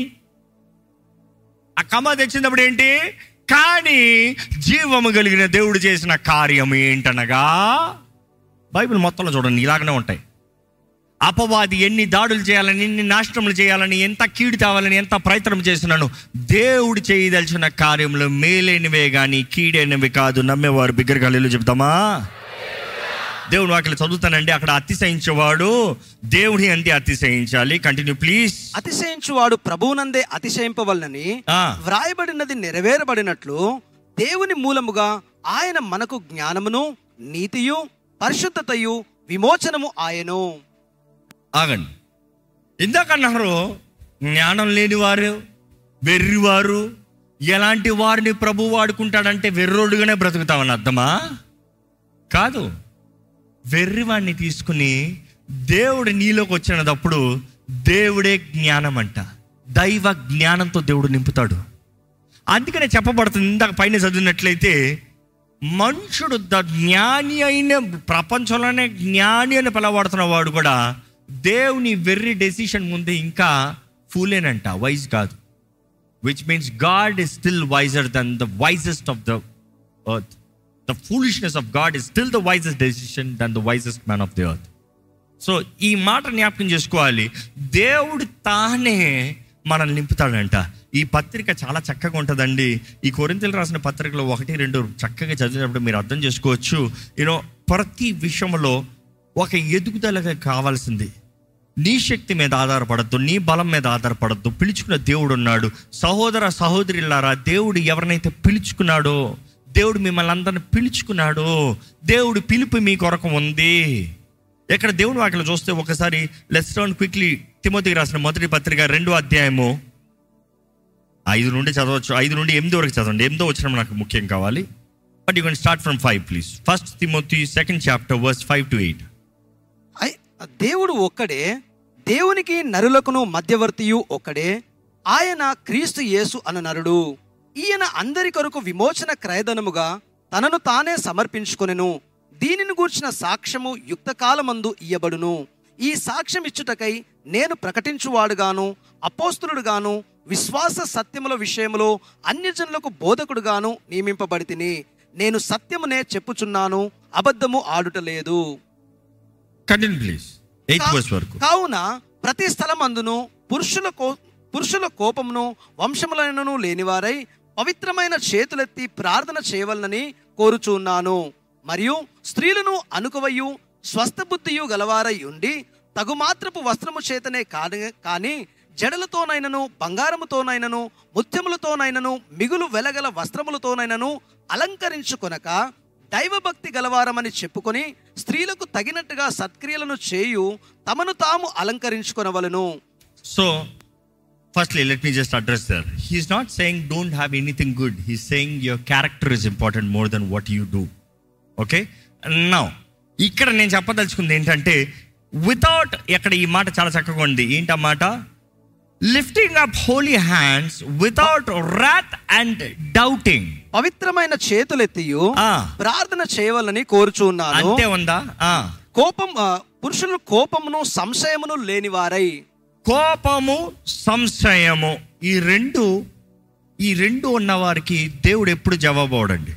ఆ కమ తెచ్చినప్పుడు ఏంటి కానీ జీవము కలిగిన దేవుడు చేసిన కార్యం ఏంటనగా బైబిల్ మొత్తంలో చూడండి ఇలాగనే ఉంటాయి అపవాది ఎన్ని దాడులు చేయాలని ఎన్ని నాశనములు చేయాలని ఎంత కీడు తేవాలని ఎంత ప్రయత్నం చేస్తున్నాను దేవుడు చేయదలిచిన కార్యములు మేలైనవే కానీ కీడైనవి కాదు నమ్మేవారు బిగ్గరగా హల్లెలూయా చెప్తామా దేవుడు వాటిని చదువుతానండి అక్కడ అతిశయించేవాడు దేవుని అంతే అతిశయించాలి కంటిన్యూ ప్లీజ్ అతిశయించువాడు ప్రభువునందే అతిశయింపవలనని ఆ. వ్రాయబడినది నెరవేరబడినట్లు దేవుని మూలముగా ఆయన మనకు జ్ఞానమును నీతియు పరిశుద్ధతయు విమోచనము ఆయను ఆగండి ఇందాక అన్నారు జ్ఞానం లేనివారు వెర్రివారు ఎలాంటి వారిని ప్రభు వాడుకుంటాడంటే వెర్రోడుగానే బ్రతుకుతామని అర్థమా కాదు వెర్రివాడిని తీసుకుని దేవుడు నీలోకి వచ్చినప్పుడు దేవుడే జ్ఞానం అంట దైవ జ్ఞానంతో దేవుడు నింపుతాడు అందుకనే చెప్పబడుతుంది ఇందాక పైన చదివినట్లయితే మనుషుడు ద జ్ఞాని అయిన ప్రపంచంలోనే జ్ఞాని అని పిలవడుతున్న వాడు కూడా దేవుని వెర్రి డెసిషన్ ముందే ఇంకా ఫూలేనంట వైజ్ కాదు which means God is still wiser than the wisest of the earth the foolishness of God is still the wisest decision than the wisest man of the earth so ఈ మాట జ్ఞాపకం చేసుకోవాలి దేవుడు తానే మనల్ని నింపుతాడంట ఈ పత్రిక చాలా చక్కగా ఉంటుందండి ఈ కొరింతలు రాసిన పత్రికలో ఒకటి రెండు చక్కగా చదివినప్పుడు మీరు అర్థం చేసుకోవచ్చు యూనో ప్రతి విషయంలో ఒక ఎదుగుదలగా కావాల్సింది నీ శక్తి మీద ఆధారపడద్దు నీ బలం మీద ఆధారపడద్దు పిలుచుకున్న దేవుడు ఉన్నాడు సహోదర సహోదరులారా దేవుడు ఎవరినైతే పిలుచుకున్నాడో దేవుడు మిమ్మల్ని అందరిని పిలుచుకున్నాడు దేవుడు పిలుపు మీ కొరకు ఉంది ఇక్కడ దేవుని వాక్యలో చూస్తే ఒకసారి లెట్స్ టర్న్ క్విక్లీ తిమోతికి రాసిన మొదటి పత్రిక రెండో అధ్యాయము ఐదు నుండి చదవచ్చు ఐదు నుండి ఎనిమిది వరకు చదవండి ఎనిమిదో వచ్చిన నాకు ముఖ్యం కావాలి but you can start from five please first Timothy second chapter verse five to eight ఐ- దేవుడు ఒక్కడే దేవునికి నరులకును మధ్యవర్తియు ఒక్కడే ఆయన క్రీస్తు యేసు అన్న నరుడు ఈయన అందరి కొరకు విమోచన క్రయధనముగా తనను తానే సమర్పించుకొనెను దీనిని గూర్చిన సాక్ష్యము యుక్తకాలమందు ఇయ్యబడును ఈ సాక్ష్యం ఇచ్చుటకై నేను ప్రకటించువాడుగాను అపోస్తులుడుగాను విశ్వాస సత్యముల విషయములో అన్యజనులకు బోధకుడుగాను నియమింపబడితిని నేను సత్యమునే చెప్పుచున్నాను అబద్ధము ఆడుటలేదు కంటిన్యూ ప్లీజ్ ఎయిత్ కా- వర్స్ వరకు కావున ప్రతి స్థలమందును పురుషుల కో పురుషుల కోపమును వంశములైనను లేనివారై పవిత్రమైన చేతులెత్తి ప్రార్థన చేయవలనని కోరుచున్నాను మరియు స్త్రీలను అనుకువయు స్వస్థ బుద్ధియు గలవారై ఉండి తగుమాత్రపు వస్త్రము చేతనే కాని కానీ జడలతోనైనను బంగారముతోనైనను ముత్యములతోనైనను మిగులు వెలగల వస్త్రములతోనైనను అలంకరించుకొనక దైవభక్తి గలవారమని చెప్పుకొని స్త్రీలకు తగినట్టుగా సత్క్రియలను చేయు తమను తాము అలంకరించుకొనవలను so firstly let me just address there he is not saying don't have anything good he saying your character is important more than what you do okay now ఇక్కడ నేను చెప్పదలుచుకుంది ఏంటంటే వితౌట్ ఇక్కడ ఈ మాట చాలా చక్కగా ఉంది ఏంటి ఆ మాట lifting up holy hands without wrath and doubting పవిత్రమైన చేతులెత్తియు ఆ. ప్రార్థన చేయవలని కోరుచున్నాను అంతే ఉందా ఆ. కోపం ఆ, పురుషులు కోపమును సంశయమును లేనివారై కోపము సంశయము ఈ రెండు ఈ రెండు ఉన్న వారికి దేవుడు ఎప్పుడు జవాబు అవడండి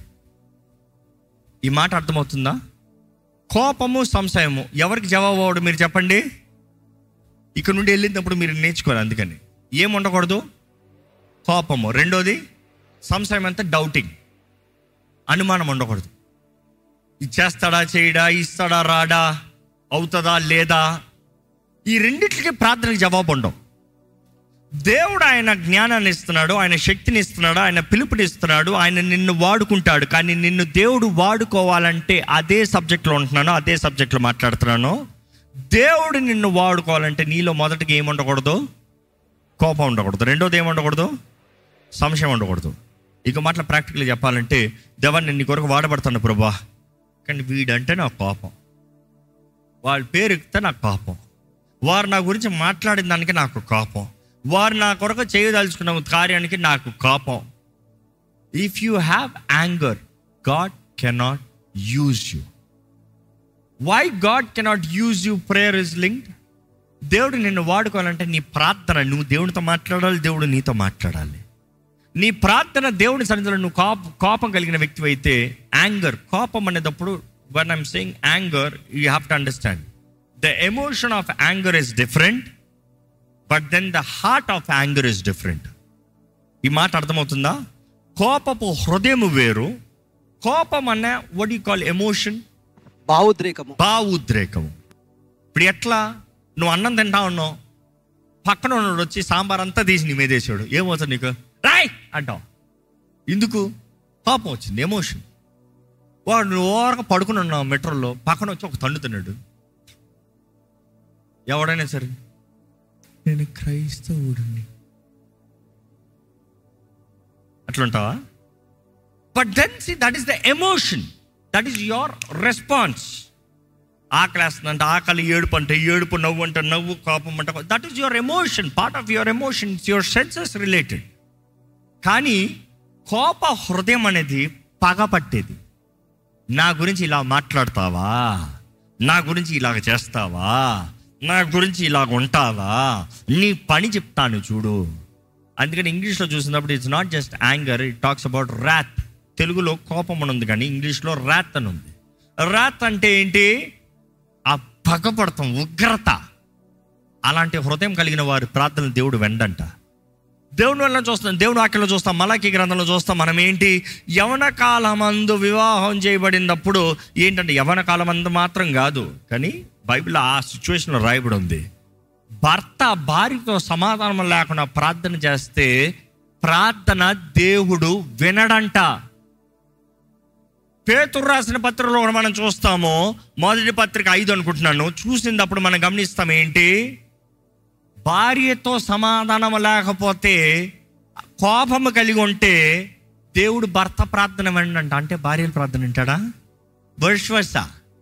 ఈ మాట అర్థమవుతుందా కోపము సంశయము ఎవరికి జవాబు అవడు మీరు చెప్పండి ఇక్కడ నుండి వెళ్ళినప్పుడు మీరు నేర్చుకోవాలి అందుకని ఏం ఉండకూడదు కోపము రెండోది సంశయం అంతా డౌటింగ్ అనుమానం ఉండకూడదు ఇది చేస్తాడా చేయడా ఇస్తాడా రాడా అవుతుందా లేదా ఈ రెండిట్లకి ప్రార్థనకి జవాబు ఉండవు దేవుడు ఆయన జ్ఞానాన్ని ఇస్తున్నాడు ఆయన శక్తిని ఇస్తున్నాడు ఆయన పిలుపుని ఇస్తున్నాడు ఆయన నిన్ను వాడుకుంటాడు కానీ నిన్ను దేవుడు వాడుకోవాలంటే అదే సబ్జెక్ట్లో ఉంటున్నాను అదే సబ్జెక్ట్లో మాట్లాడుతున్నాను దేవుడు నిన్ను వాడుకోవాలంటే నీలో మొదటికి ఏమి ఉండకూడదు కోపం ఉండకూడదు రెండోది ఏమి ఉండకూడదు సంశయం ఉండకూడదు ఇక మాటల ప్రాక్టికల్గా చెప్పాలంటే దేవాన్ని నీ కొరకు వాడబడతాను ప్రభా కానీ వీడంటే నాకు కోపం వాళ్ళ పేరు ఎక్కితే నాకు కోపం వారు నా గురించి మాట్లాడిన దానికి నాకు కోపం వారు నా కొరకు చేయదలుచుకున్న కార్యానికి నాకు కోపం if you have anger God cannot use you why God cannot use you prayer is linked దేవుడు నిన్ను వాడుకోవాలంటే నీ ప్రార్థన నువ్వు దేవునితో మాట్లాడాలి దేవుడు నీతో మాట్లాడాలి నీ ప్రార్థన దేవుని సన్నిధిలో నువ్వు కోప కోపం కలిగిన వ్యక్తి అయితే యాంగర్ కోపం అనేటప్పుడు when I'm saying anger you have to understand the emotion of anger is different but then the heart of anger is different ఈ మాట అర్థమవుతుందా కోపపు హృదయము వేరు కోపం అన్న వడ్ యూ కాల్ ఎమోషన్ భావోద్రేకము భావోద్రేకము ఇప్పుడు ఎట్లా నువ్వు అన్నం తింటా ఉన్నావు పక్కన ఉన్నాడు వచ్చి సాంబార్ అంతా తీసి నీ మీద వేసాడు ఏమవుతుంది నీకు రాయ్ అంటావు ఎందుకు కోపం వచ్చింది ఎమోషన్ వాడు నువ్వు ఓరగా పడుకుని ఉన్నావు మెట్రోలో పక్కన వచ్చి ఒక తండుతున్నాడు ఎవడైనా సరే నేను క్రైస్తవుడిని అట్లుంటావా but then see that is the emotion that is your response ఆకలేస్తుందంటే ఆకలి ఏడుపు అంటే ఏడుపు నవ్వు అంటే నవ్వు కోపం అంటే that is your emotion part of your emotions your senses related కానీ కోప హృదయం అనేది పగపట్టేది నా గురించి ఇలా మాట్లాడతావా నా గురించి ఇలాగ చేస్తావా నా గురించి ఇలాగ ఉంటావా నీ పని చెప్తాను చూడు అందుకని ఇంగ్లీష్లో చూసినప్పుడు it's not just anger it talks about wrath తెలుగులో కోపం అని ఉంది కానీ ఇంగ్లీష్లో ర్యాత్ అని ఉంది ర్యాత్ అంటే ఏంటి ఆ పగపడతాం ఉగ్రత అలాంటి హృదయం కలిగిన వారి ప్రార్థనలు దేవుడు వెండంట దేవుని వల్ల చూస్తాం దేవుని వాక్యంలో చూస్తాం మలాకి గ్రంథంలో చూస్తాం మనం ఏంటి యవన కాలమందు వివాహం చేయబడినప్పుడు ఏంటంటే యవన కాలమందు మాత్రం కాదు కానీ బైబిల్ ఆ సిచ్యువేషన్లో రాయబడి ఉంది భర్త భార్యతో సమాధానం లేకుండా ప్రార్థన చేస్తే ప్రార్థన దేవుడు వినడంట పేతురు రాసిన పత్రికలో కూడా మనం చూస్తాము మొదటి పత్రిక ఐదు అనుకుంటున్నాను చూసినప్పుడు మనం గమనిస్తాం ఏంటి భార్యతో సమాధానం లేకపోతే కోపము కలిగి ఉంటే దేవుడు భర్త ప్రార్థన వినంట అంటే భార్యల ప్రార్థన వింటాడా వర్షవస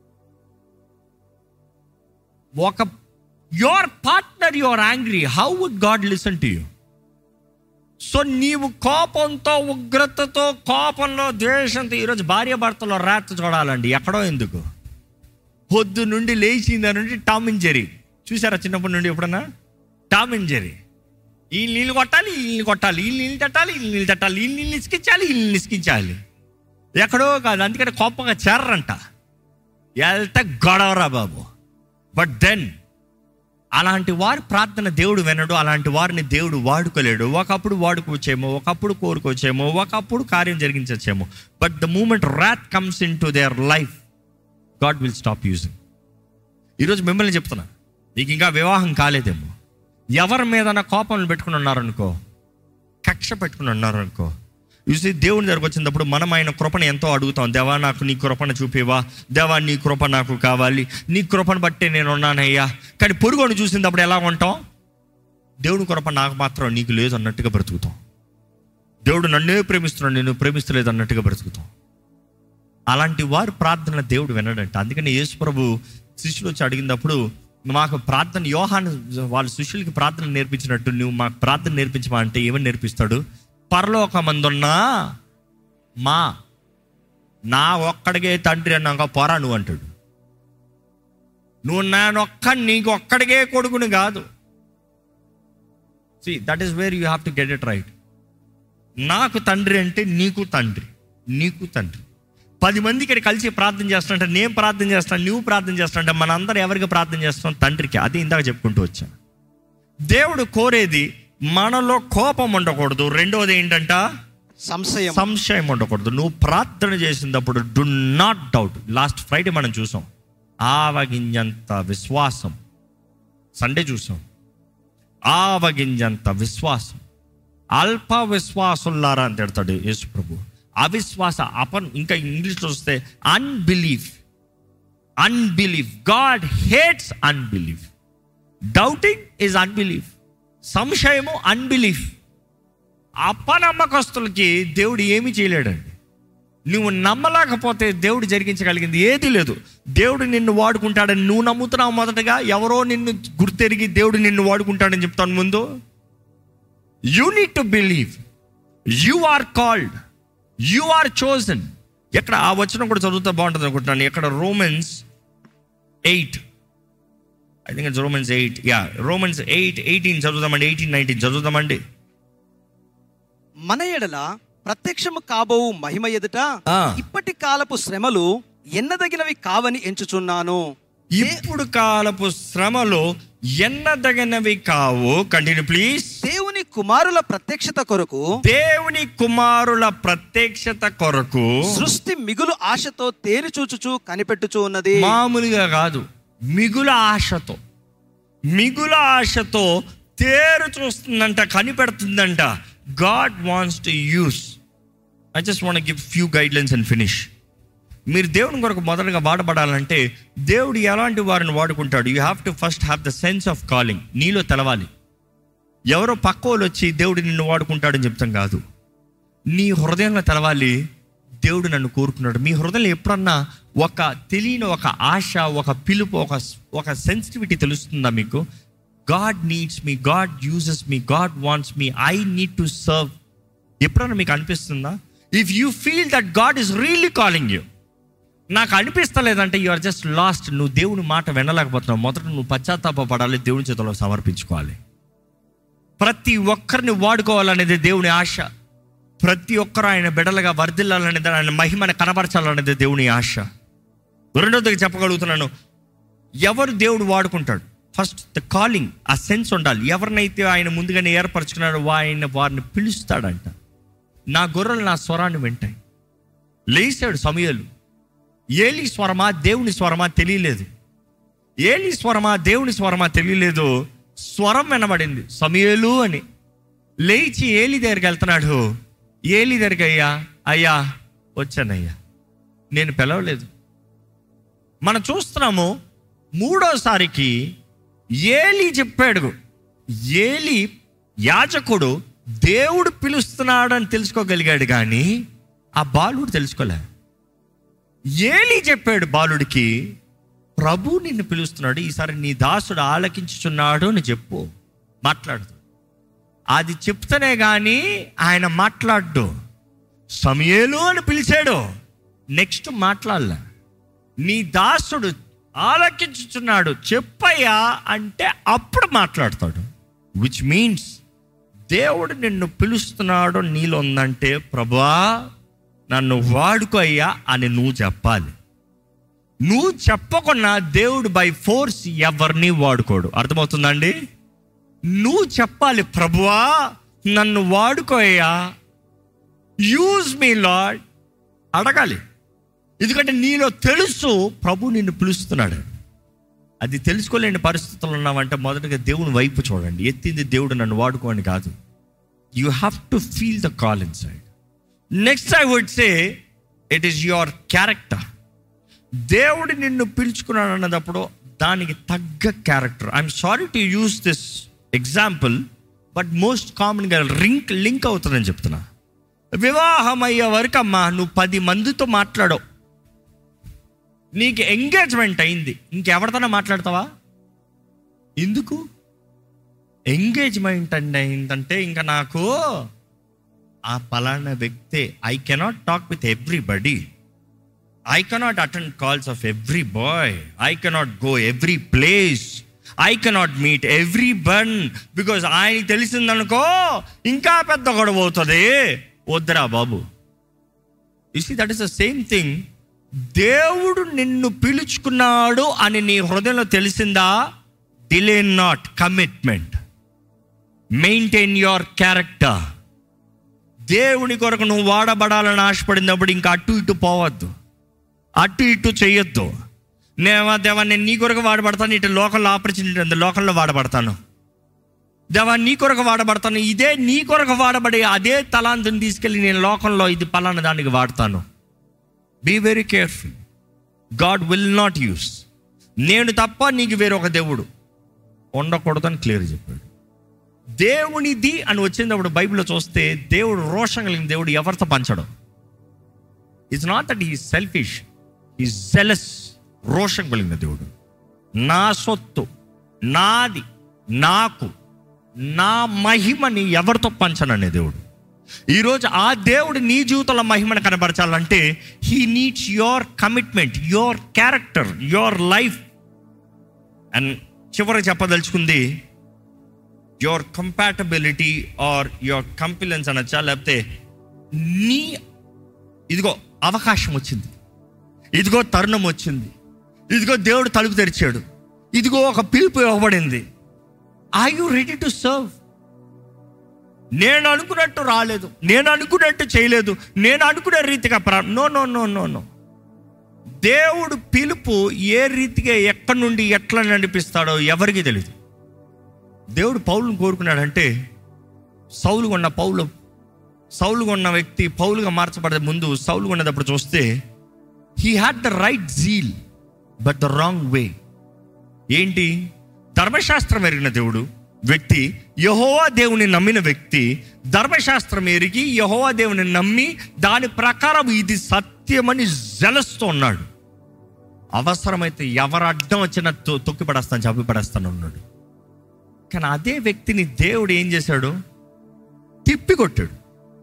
ఒక your partner your angry how would God listen to you so నీవు కోపంతో ఉగ్రతతో కోపంలో ద్వేషంతో ఈరోజు భార్య భర్తలో రాత చూడాలండి ఎక్కడో ఎందుకు పొద్దు నుండి లేచింది నుండి టామ్ అండ్ జెరీ చూసారా చిన్నప్పటి నుండి ఎప్పుడన్నా టామ్ అండ్ జెరీ ఈ నీళ్ళు కొట్టాలి ఈ నీళ్ళు కొట్టాలి ఈ నీళ్ళు తట్టాలి ఈ నీళ్ళు తట్టాలి ఈ నీళ్ళు ఇసుకించాలి ఈ నీళ్ళు ఇసుకించాలి ఎక్కడో కాదు అందుకని కోపంగా చేర్రంట వెళ్తే గొడవరా బాబు బట్ దెన్ అలాంటి వారి ప్రార్థన దేవుడు వినడు అలాంటి వారిని దేవుడు వాడుకోలేడు ఒకప్పుడు వాడుకోవచ్చేమో ఒకప్పుడు కోరుకోవచ్చేమో ఒకప్పుడు కార్యం జరిగించచ్చేమో but the moment wrath comes into their life God will stop using ఈరోజు మిమ్మల్ని చెప్తున్నా నీకు ఇంకా వివాహం కాలేదేమో ఎవరి మీద కోపం పెట్టుకుని ఉన్నారనుకో కక్ష పెట్టుకుని ఉన్నారనుకో చూసి దేవుని దగ్గరకు వచ్చినప్పుడు మనం ఆయన కృపను ఎంతో అడుగుతాం దేవా నాకు నీ కృపను చూపివా దేవా నీ కృప నాకు కావాలి నీ కృపను బట్టే నేను ఉన్నానయ్యా కానీ పొరుగుని చూసినప్పుడు ఎలా ఉంటాం దేవుని కృప నాకు మాత్రం నీకు లేదు అన్నట్టుగా బ్రతుకుతాం దేవుడు నన్నే ప్రేమిస్తున్నాడు నేను ప్రేమిస్తలేదు అన్నట్టుగా బ్రతుకుతాం అలాంటి వారు ప్రార్థన దేవుడు వినడంట అందుకని యేసు ప్రభు శిష్యులు వచ్చి అడిగినప్పుడు మాకు ప్రార్థన యోహాన్ వాళ్ళ శిష్యులకి ప్రార్థన నేర్పించినట్టు నువ్వు మాకు ప్రార్థన నేర్పించమా అంటే ఏమని నేర్పిస్తాడు పరలోకమందున్నా మా నా ఒక్కడికే తండ్రి అన్నాక పోరా నువ్వు అంటాడు నువ్వు నానొక్క నీకు ఒక్కడికే కొడుకుని కాదు see that is where you have to get it right నాకు తండ్రి అంటే నీకు తండ్రి నీకు తండ్రి పది మంది ఇక్కడ కలిసి ప్రార్థన చేస్తానంటే నేను ప్రార్థన చేస్తాను నువ్వు ప్రార్థన చేస్తానంటే మనందరం ఎవరికి ప్రార్థన చేస్తాం తండ్రికి అది ఇందాక చెప్పుకుంటూ వచ్చాను దేవుడు కోరేది మనలో కోపం ఉండకూడదు రెండవది ఏంటంట సంశయం సంశయం ఉండకూడదు నువ్వు ప్రార్థన చేసినప్పుడు do not doubt last Friday మనం చూసాం ఆవగింజంత విశ్వాసం సండే చూసాం ఆవగింజంత విశ్వాసం అల్ప విశ్వాసులారా అని తిడతాడు యేసు ప్రభు అవిశ్వాస అపన్ ఇంకా ఇంగ్లీష్లో వస్తే unbelief unbelief God hates unbelief doubting is unbelief సంశయము అన్బిలీఫ్ అపనమ్మకస్తులకి దేవుడు ఏమీ చేయలేడండి నువ్వు నమ్మలేకపోతే దేవుడు జరిగించగలిగింది ఏది లేదు దేవుడు నిన్ను వాడుకుంటాడని నువ్వు నమ్ముతున్నావు మొదటగా ఎవరో నిన్ను గుర్తెరిగి దేవుడు నిన్ను వాడుకుంటాడని చెప్తాను ముందు you need to believe you are called you are chosen ఎక్కడ ఆ వచనం కూడా చదువుతా బాగుంటుంది అనుకుంటున్నాను ఎక్కడ Romans eight I think it's Romans eight yeah Romans eight eighteen చదువుదామండి ఎయిటీన్ నైన్టీన్ చదువుదామండి మన ఎడల ప్రత్యక్షము కాబోవు మహిమ ఎదుట ఆ. ఇప్పటి కాలపు శ్రమలు ఎన్నదగినవి కావని ఎంచుచున్నాను ఇప్పుడు కాలపు శ్రమలో ఎన్నదగినవి కావు కంటిన్యూ ప్లీజ్ దేవుని కుమారుల ప్రత్యక్షత కొరకు దేవుని కుమారుల ప్రత్యక్షత కొరకు సృష్టి మిగులు ఆశతో తేరి చూచుచు కనిపెట్టుచు ఉన్నది మామూలుగా కాదు మిగుల ఆశతో మిగుల ఆశతో తేరు చూస్తుందంట కనిపెడుతుందంట God wants to use I just want give few guidelines and finish మీరు దేవుని కొరకు మొదటగా వాడబడాలంటే దేవుడు ఎలాంటి వారిని వాడుకుంటాడు you have to first have the sense of calling నీలో తెలవాలి ఎవరో పక్క వాళ్ళు వచ్చి దేవుడు నిన్ను వాడుకుంటాడని చెప్తాం కాదు నీ హృదయంలో తెలవాలి దేవుడు నన్ను కోరుకున్నాడు మీ హృదయంలో ఎప్పుడన్నా ఒక తెలియని ఒక ఆశ ఒక పిలుపు ఒక ఒక సెన్సిటివిటీ తెలుస్తుందా మీకు God needs me God uses me God wants me I need to serve ఎప్పుడన్నా మీకు అనిపిస్తుందా if you feel that God is really calling you నాకు అనిపిస్తలేదంటే యు ఆర్ జస్ట్ లాస్ట్ నువ్వు దేవుని మాట వినలేకపోతున్నావు మొదట నువ్వు పశ్చాత్తాపడాలి దేవుని చేతిలో సమర్పించుకోవాలి ప్రతి ఒక్కరిని వాడుకోవాలనేది దేవుని ఆశ ప్రతి ఒక్కరు ఆయన బిడలుగా వర్ధిల్లాలనేది ఆయన మహిమని కనబరచాలనేది దేవుని ఆశ రెండోదిగా చెప్పగలుగుతున్నాను ఎవరు దేవుడు వాడుకుంటాడు ఫస్ట్ ద కాలింగ్ ఆ సెన్స్ ఉండాలి ఎవరినైతే ఆయన ముందుగానే ఏర్పరచుకున్నాడో ఆయన వారిని పిలుస్తాడంట నా గొర్రెలు నా స్వరాన్ని వింటాయి లేచాడు సమయలు ఏలి స్వరమా దేవుని స్వరమా తెలియలేదు ఏలి స్వరమా దేవుని స్వరమా తెలియలేదు స్వరం వినబడింది సమయలు అని లేచి ఏలి దగ్గరికి వెళ్తున్నాడు ఏలి దగ్గరికి అయ్యా అయ్యా వచ్చానయ్యా నేను పిలవలేదు మనం చూస్తున్నాము మూడోసారికి ఏలి చెప్పాడు ఏలి యాజకుడు దేవుడు పిలుస్తున్నాడని తెలుసుకోగలిగాడు కానీ ఆ బాలుడు తెలుసుకోలే ఏలి చెప్పాడు బాలుడికి ప్రభు నిన్ను పిలుస్తున్నాడు ఈసారి నీ దాసుడు ఆలకించుచున్నాడు అని చెప్పు మాట్లాడు అది చెప్తేనే కానీ ఆయన మాట్లాడు సమయేలు అని పిలిచాడు నెక్స్ట్ మాట్లాడలే నీ దాసుడు ఆలకించుచున్నాడు చెప్పయ్యా అంటే అప్పుడు మాట్లాడతాడు విచ్ మీన్స్ దేవుడు నిన్ను పిలుస్తున్నాడు నీలో ఉందంటే ప్రభా నన్ను వాడుకో అయ్యా అని నువ్వు చెప్పాలి నువ్వు చెప్పకుండా దేవుడు బై ఫోర్స్ ఎవరిని వాడుకోడు అర్థమవుతుందండి నువ్వు చెప్పాలి ప్రభువా నన్ను వాడుకోయ్యా యూజ్ మీ లాడ్ అడగాలి ఎందుకంటే నీలో తెలుసు ప్రభు నిన్ను పిలుస్తున్నాడు అది తెలుసుకోలేని పరిస్థితులు ఉన్నావంటే మొదటగా దేవుని వైపు చూడండి ఎత్తింది దేవుడు నన్ను వాడుకోని కాదు you have to feel the call inside next I would say it is your character దేవుడు నిన్ను పిలుచుకున్నాడు అన్నదప్పుడు దానికి తగ్గ character I'm sorry to use this example but most కామన్గా లింక్ లింక్ అవుతుందని చెప్తున్నా వివాహం అయ్యే వరకు అమ్మా నువ్వు పది మందితో మాట్లాడవు నీకు ఎంగేజ్మెంట్ అయింది ఇంకెవరితోనే మాట్లాడతావా ఎందుకు ఎంగేజ్మెంట్ అంటే ఏంటంటే ఇంకా నాకు ఆ పలానా వ్యక్తే I cannot talk with everybody I cannot attend calls of every boy I cannot go every place I cannot meet every one because ఆయన తెలిసిందనుకో ఇంకా పెద్ద గొడవ అవుతుంది వద్దురా బాబు see that is the same thing దేవుడు నిన్ను పిలుచుకున్నాడు అని నీ హృదయంలో తెలిసిందా delay not commitment maintain your character దేవుని కొరకు నువ్వు వాడబడాలని ఆశపడినప్పుడు ఇంకా అటు ఇటు పోవద్దు అటు ఇటు చేయొద్దు నేవా దేవా నేను నీ కొరకు వాడబడతాను ఇటు లోకల్లో ఆపర్చునిటీ ఉంది లోకల్లో వాడబడతాను దేవా నీ కొరకు వాడబడతాను ఇదే నీ కొరకు వాడబడే అదే తలాంతుని తీసుకెళ్ళి నేను లోకంలో ఇది పలానా దానికి వాడతాను be very careful God will not use నేను తప్ప నీకు వేరొక దేవుడు ఉండకూడదని క్లియర్ చెప్పాడు దేవునిది అని వచ్చినప్పుడు బైబిల్లో చూస్తే దేవుడు రోషం కలిగిన దేవుడు ఎవరితో పంచడం ఇట్స్ నాట్ దట్ ఈ సెల్ఫిష్ ఈ జెలస్ రోషం కలిగిన దేవుడు నా సొత్తు నాది నాకు నా మహిమని ఎవరితో పంచననే దేవుడు ఈరోజు ఆ దేవుడు నీ జీవితంలో మహిమను కనబరచాలంటే he needs your commitment your character your life and చివరికి చెప్పదలుచుకుంది your compatibility or your compliance అనొచ్చా లేకపోతే నీ ఇదిగో అవకాశం వచ్చింది ఇదిగో తరుణం వచ్చింది ఇదిగో దేవుడు తలుపు తెరిచాడు ఇదిగో ఒక పిలుపు ఇవ్వబడింది I you ready to serve నేను అనుకున్నట్టు రాలేదు నేను అనుకున్నట్టు చేయలేదు నేను అనుకునే రీతిగా ప్రా no no no no no దేవుడు పిలుపు ఏ రీతిగా ఎక్కడి నుండి ఎట్లా నడిపిస్తాడో ఎవరికి తెలియదు దేవుడు పౌలును కోరుకున్నాడంటే సౌలు ఉన్న పౌలు సౌలు ఉన్న వ్యక్తి పౌలుగా మార్చబడే ముందు సౌలు ఉన్నదప్పుడు చూస్తే he had the right zeal but the wrong way ఏంటి ధర్మశాస్త్రం ఎరిగిన దేవుడు వ్యక్తి యహోవా దేవుని నమ్మిన వ్యక్తి ధర్మశాస్త్రం ఎరిగి యహోవా దేవుని నమ్మి దాని ప్రకారం ఇది సత్యమని జలస్తూ ఉన్నాడు అవసరమైతే ఎవరు అడ్డం వచ్చినా తొ- తొక్కి పడేస్తాను చంపి పడేస్తాను అన్నాడు కానీ అదే వ్యక్తిని దేవుడు ఏం చేశాడు తిప్పి కొట్టాడు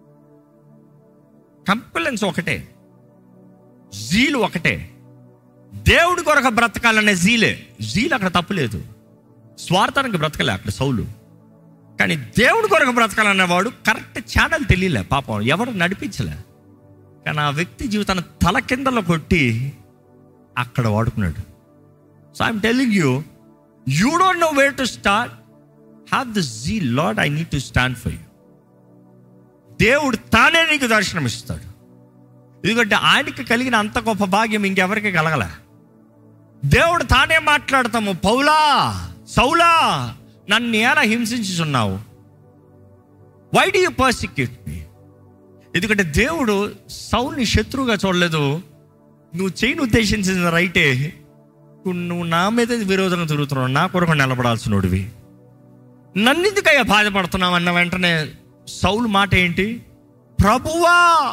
కంపెలెన్స్ ఒకటే జీలు ఒకటే దేవుడి కొరకు బ్రతకాలనే జీలే జీలు అక్కడ తప్పులేదు స్వార్థానికి బ్రతకలే అక్కడ సౌలు కానీ దేవుడి కొరకు బ్రతకాలనేవాడు కరెక్ట్ ఛానల్ తెలియలే పాపం ఎవరు నడిపించలే కానీ ఆ వ్యక్తి జీవితాన్ని తల కిందలో కొట్టి అక్కడ వాడుకున్నాడు so I'm telling you you don't know where to start have the zeal Lord I need to stand for you దేవుడు తానే నీకు దర్శనం ఇస్తాడు ఎందుకంటే ఆయనకి కలిగిన అంత గొప్ప భాగ్యం ఇంకెవరికి కలగలే దేవుడు తానే మాట్లాడతాము పౌలా సౌలా నన్ను ఎలా హింసించుచున్నావు why do you persecute me ఎందుకంటే దేవుడు సౌల్ని శత్రువుగా చూడలేదు నువ్వు చేయని ఉద్దేశించిన రైటే ఇప్పుడు నువ్వు నా మీద విరోధంగా తిరుగుతున్నావు నా కొరకు నిలబడాల్సినోడివి నన్నెందుకయ్యా బాధపడుతున్నావు అన్న వెంటనే సౌలు మాట ఏంటి ప్రభువా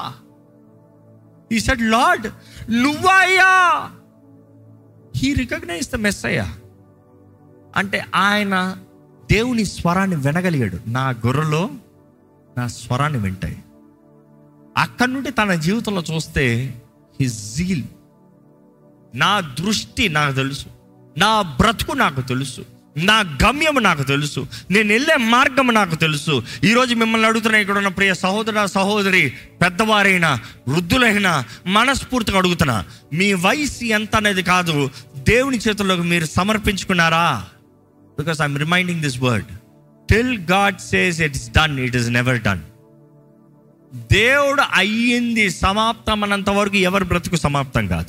ఈ సెడ్ లార్డ్ నువ్వా అయ్యా హీ రికగ్నైజ్ ద మెస్ అయ్యా అంటే ఆయన దేవుని స్వరాన్ని వినగలిగాడు నా గొర్రెలో నా స్వరాన్ని వింటాయి అక్కడి నుండి తన జీవితంలో చూస్తే హిజ్ జీల్ నా దృష్టి నాకు తెలుసు నా బ్రతుకు నాకు తెలుసు నా గమ్యం నాకు తెలుసు నేను వెళ్ళే మార్గం నాకు తెలుసు ఈరోజు మిమ్మల్ని అడుగుతున్నా ఇక్కడ ఉన్న ప్రియ సహోదర సహోదరి పెద్దవారైనా వృద్ధులైనా మనస్ఫూర్తిగా అడుగుతున్నా మీ వయసు ఎంత అనేది కాదు దేవుని చేతుల్లోకి మీరు సమర్పించుకున్నారా because I'm reminding this word till God says it's done it is never done దేవుడు అయ్యింది సమాప్తం అన్నంత వరకు ఎవరి బ్రతుకు సమాప్తం కాదు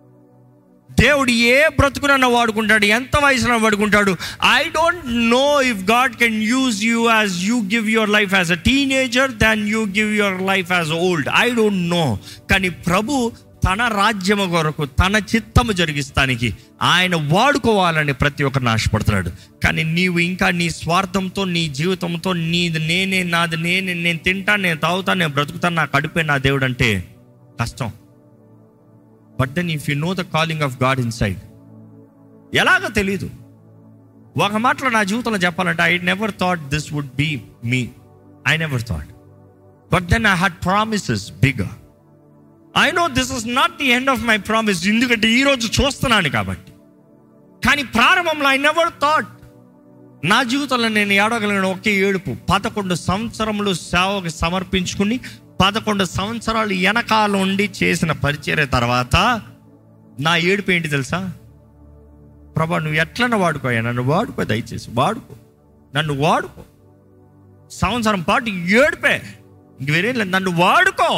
దేవుడు ఏ బ్రతుకునన్నా వాడుకుంటాడు ఎంత వయసున వాడుకుంటాడు I don't know if God can use you as you give your life as a teenager than you give your life as old I don't know కానీ ప్రభు తన రాజ్యము కొరకు తన చిత్తము జరిగిస్తానికి ఆయన వాడుకోవాలని ప్రతి ఒక్కరిని ఆశపడుతున్నాడు కానీ నీవు ఇంకా నీ స్వార్థంతో నీ జీవితంతో నీది నేనే నాది నేనే నేను తింటాను నేను తాగుతాను నేను బ్రతుకుతాను నా కడుపే నా దేవుడు అంటే కష్టం but then if you know the calling of God inside ఎలాగో తెలీదు ఒక మాటలో నా జీవితంలో చెప్పాలంటే I never thought this would be me I never thought but then I had promises bigger I know this is not the end of my promise ఎందుకంటే ఈరోజు చూస్తున్నాను కాబట్టి కానీ ప్రారంభంలో ఐ నెవర్ థాట్ నా జీవితంలో నేను ఏడవగలిగిన ఒకే ఏడుపు పదకొండు సంవత్సరములు సేవకు సమర్పించుకుని పదకొండు సంవత్సరాలు వెనకాల ఉండి చేసిన పరిచర్య తర్వాత నా ఏడుపు ఏంటి తెలుసా ప్రభా నువ్వు ఎట్లన్నా వాడుకోయా నన్ను వాడుకో దయచేసి వాడుకో నన్ను వాడుకో సంవత్సరం పాటు ఏడుపే ఇంక వేరే లేదు నన్ను వాడుకో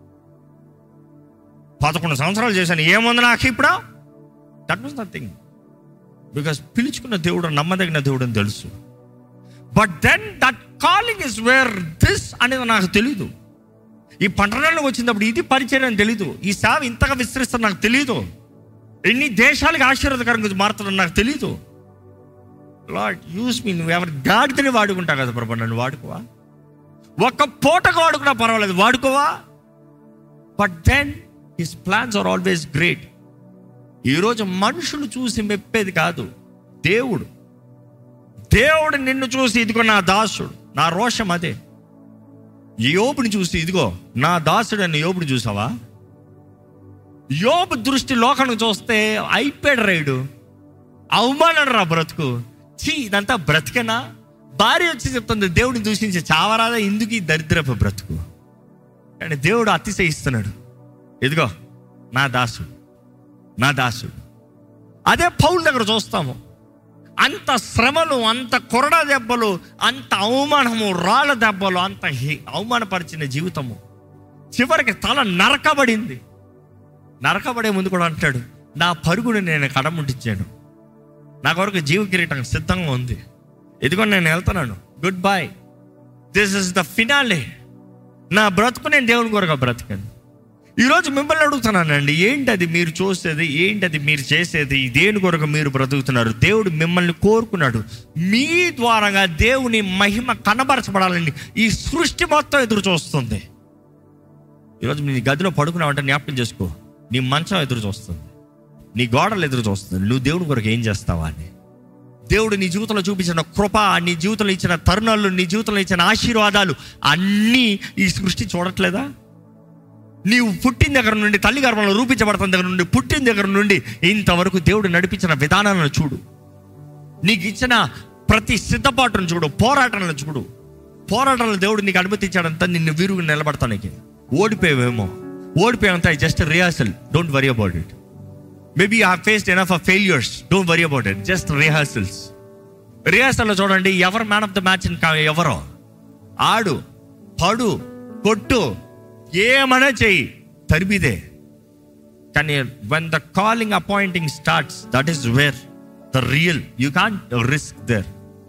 పదకొండు సంవత్సరాలు చేశాను ఏముంది నాకు ఇప్పుడు దట్ వాస్ నథింగ్ బికాస్ పిలుచుకున్న దేవుడు నమ్మదగిన దేవుడు అని తెలుసు but then that calling is where this అనేది నాకు తెలీదు ఈ పట్టణంలో వచ్చినప్పుడు ఇది పరిచయం అని తెలీదు ఈ సేవ ఇంతగా విస్తరిస్తుంది నాకు తెలీదు ఎన్ని దేశాలకు ఆశీర్వాదకరంగా మారుతుందని నాకు తెలీదు లార్డ్ యూస్ మీ నువ్వు ఎవరి గాడిదని వాడుకుంటావు కదా ప్రభు నన్ను వాడుకోవా ఒక్క పూటకు వాడుకున్నా పర్వాలేదు వాడుకోవా but then his plans are always great ఈరోజు మనుషులు చూసి మెప్పేది కాదు దేవుడు దేవుడు నిన్ను చూసి ఇదిగో నా దాసుడు నా రోషం అదే యోబుని చూసి ఇదిగో నా దాసుడు అన్న యోబుని చూసావా యోబు దృష్టి లోకాన్ని చూస్తే అయిపోయాడు రైడు అవమానం రా బ్రతుకు చీ ఇదంతా బ్రతికేనా భార్య వచ్చి చెప్తుంది దేవుడిని దూషించి చావరాదా ఎందుకు ఈ దరిద్రపు బ్రతుకు కానీ దేవుడు అతిశయిస్తున్నాడు ఇదిగో నా దాసుడు నా దాసుడు అదే పౌల్ దగ్గర చూస్తాము అంత శ్రమలు అంత కొరడ దెబ్బలు అంత అవమానము రాళ్ళ దెబ్బలు అంత హి- అవమానపరిచిన జీవితము చివరికి తల నరకబడింది నరకబడే ముందు కూడా అంటాడు నా పరుగుని నేను కడముట్టించాను నా కొరకు జీవ కిరీటం సిద్ధంగా ఉంది ఇదిగో నేను వెళ్తున్నాను good bye this is the finale నా బ్రతుకు నేను దేవుని కొరకు బ్రతికాను ఈరోజు మిమ్మల్ని అడుగుతున్నానండి ఏంటి అది మీరు చూసేది ఏంటి అది మీరు చేసేది దేని కొరకు మీరు బ్రతుకుతున్నారు దేవుడు మిమ్మల్ని కోరుకున్నాడు మీ ద్వారాగా దేవుని మహిమ కనబరచబడాలని ఈ సృష్టి మొత్తం ఎదురు చూస్తుంది ఈరోజు నీ గదిలో పడుకున్నావంటే జ్ఞాపకం చేసుకో నీ మంచం ఎదురు చూస్తుంది నీ గోడలు ఎదురు చూస్తుంది నువ్వు దేవుని కొరకు ఏం చేస్తావా అని దేవుడు నీ జీవితంలో చూపించిన కృప నీ జీవితంలో ఇచ్చిన తరుణాలు నీ జీవితంలో ఇచ్చిన ఆశీర్వాదాలు అన్నీ ఈ సృష్టి చూడట్లేదా నీవు పుట్టిన దగ్గర నుండి తల్లి గర్భంలో రూపించబడుతున్న దగ్గర నుండి పుట్టిన దగ్గర నుండి ఇంతవరకు దేవుడు నడిపించిన విధానాలను చూడు నీకు ఇచ్చిన ప్రతి సిద్ధపాటును చూడు పోరాటాలను చూడు పోరాటాలను దేవుడు నీకు అనుమతించాడంతా నిన్ను వీరుగా నిలబడతానికి ఓడిపోయావేమో ఓడిపోయామంతా just rehearsal don't worry about it maybe I faced enough of failures don't worry about it just rehearsals రిహార్సల్లో చూడండి ఎవరు మ్యాన్ ఆఫ్ ద మ్యాచ్ ఎవరో ఆడు పడు కొట్టు ఏమన్నా చెయ్యి తరిమిదే కానీ when the calling appointing starts that is where the real you can't risk there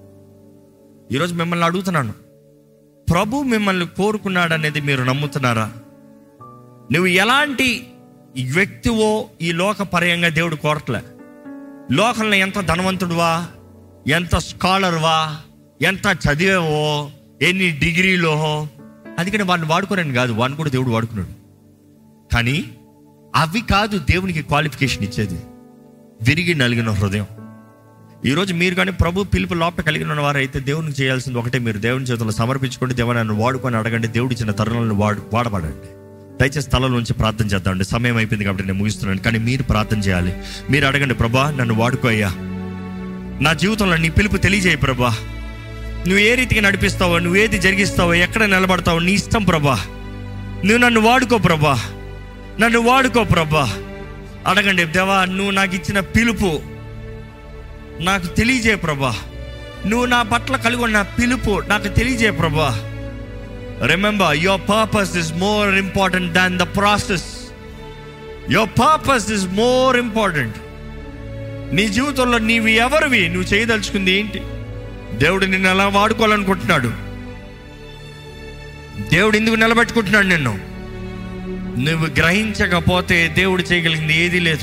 ఈరోజు మిమ్మల్ని అడుగుతున్నాను ప్రభు మిమ్మల్ని కోరుకున్నాడు అనేది మీరు నమ్ముతున్నారా నువ్వు ఎలాంటి ఈ వ్యక్తివో ఈ లోక పర్యంగా దేవుడు కోరట్లే లోకంలో ఎంత ధనవంతుడువా ఎంత స్కాలర్వా ఎంత చదివేవో ఎన్ని డిగ్రీలో అందుకని వాడిని వాడుకోరని కాదు వాడిని కూడా దేవుడు వాడుకున్నాడు కానీ అవి కాదు దేవునికి క్వాలిఫికేషన్ ఇచ్చేది విరిగి నలిగిన హృదయం ఈరోజు మీరు కానీ ప్రభు పిలుపు లోపల కలిగిన వారు అయితే దేవునికి చేయాల్సింది ఒకటే మీరు దేవుని చేతుల్లో సమర్పించుకోండి దేవుని నన్ను వాడుకొని అడగండి దేవుడు ఇచ్చిన తరుణాలను వాడు వాడబడండి దయచేసి స్థలం నుంచి ప్రార్థన చేద్దామండి సమయం అయిపోయింది కాబట్టి నేను ముగిస్తున్నాను కానీ మీరు ప్రార్థన చేయాలి మీరు అడగండి ప్రభా నన్ను వాడుకో అయ్యా నా జీవితంలో నీ పిలుపు తెలియజేయి ప్రభా నువ్వు ఏ రీతిగా నడిపిస్తావో నువ్వు ఏది జరిగిస్తావో ఎక్కడ నిలబడతావో నీ ఇష్టం ప్రభా నువ్వు నన్ను వాడుకో ప్రభా నన్ను వాడుకో ప్రభా అడగండి దేవా నువ్వు నాకు ఇచ్చిన పిలుపు నాకు తెలియజే ప్రభా నువ్వు నా పట్ల కలిగి ఉన్న పిలుపు నాకు తెలియజే ప్రభా remember your purpose is more important than the process your purpose is more important నీ జీవితంలో నీవి ఎవరివి నువ్వు చేయదలుచుకుంది ఏంటి దేవుడు నిన్ను ఎలా వాడుకోవాలనుకుంటున్నాడు దేవుడు ఎందుకు నిలబెట్టుకుంటున్నాడు నిన్ను నువ్వు గ్రహించకపోతే దేవుడు చేయగలిగింది ఏదీ లేదు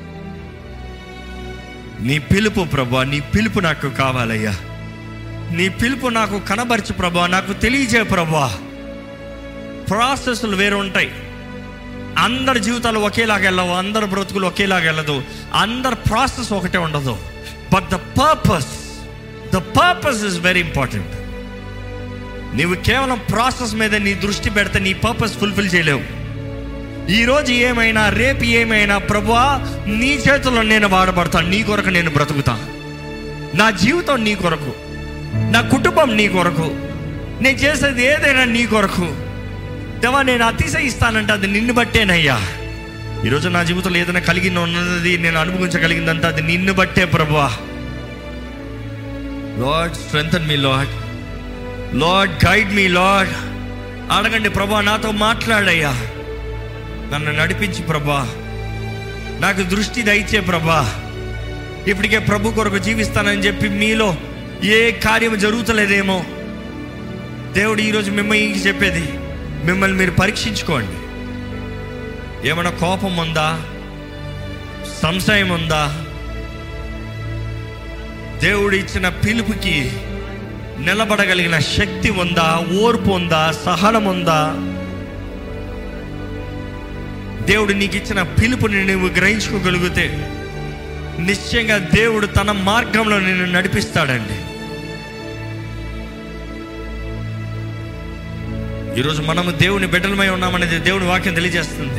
నీ పిలుపు ప్రభా నీ పిలుపు నాకు కావాలయ్యా నీ పిలుపు నాకు కనబరచు ప్రభా నాకు తెలియజే ప్రభా ప్రాసెస్లు వేరు ఉంటాయి అందరి జీవితాలు ఒకేలాగా వెళ్ళవు అందరి బ్రతుకులు ఒకేలాగా వెళ్ళదు అందరి ప్రాసెస్ ఒకటే ఉండదు but the purpose the purpose is very important నీవు కేవలం ప్రాసెస్ మీద నీ దృష్టి పెడితే నీ పర్పస్ ఫుల్ఫిల్ చేయలేవు ఈరోజు ఏమైనా రేపు ఏమైనా ప్రభా నీ చేతుల్లో నేను వాడబడతాను నీ కొరకు నేను బ్రతుకుతా నా జీవితం నీ కొరకు నా కుటుంబం నీ కొరకు నేను చేసేది ఏదైనా నీ కొరకు దేవా నేను అతిశయిస్తానంటే అది నిన్ను బట్టేనయ్యా ఈరోజు నా జీవితంలో ఏదైనా కలిగిన ఉన్నది నేను అనుభవించగలిగిందంటే అది నిన్ను బట్టే ప్రభా lord strength me lord lord guide me lord అడగండి ప్రభా నాతో మాట్లాడయ్యా నన్ను నడిపించి ప్రభా నాకు దృష్టి దయచే ప్రభా ఇప్పటికే ప్రభు కొరకు జీవిస్తానని చెప్పి మీలో ఏ కార్యం జరుగుతలేదేమో దేవుడు ఈరోజు మిమ్మల్ని చెప్పేది మిమ్మల్ని మీరు పరీక్షించుకోండి ఏమైనా కోపం ఉందా సంశయం ఉందా దేవుడు ఇచ్చిన పిలుపుకి నిలబడగలిగిన శక్తి ఉందా ఓర్పు ఉందా సహనం ఉందా దేవుడు నీకు ఇచ్చిన పిలుపుని నువ్వు గ్రహించుకోగలిగితే నిశ్చయంగా దేవుడు తన మార్గంలో నిన్ను నడిపిస్తాడండి ఈరోజు మనము దేవుని బిడ్డలమై ఉన్నామనేది దేవుని వాక్యం తెలియజేస్తుంది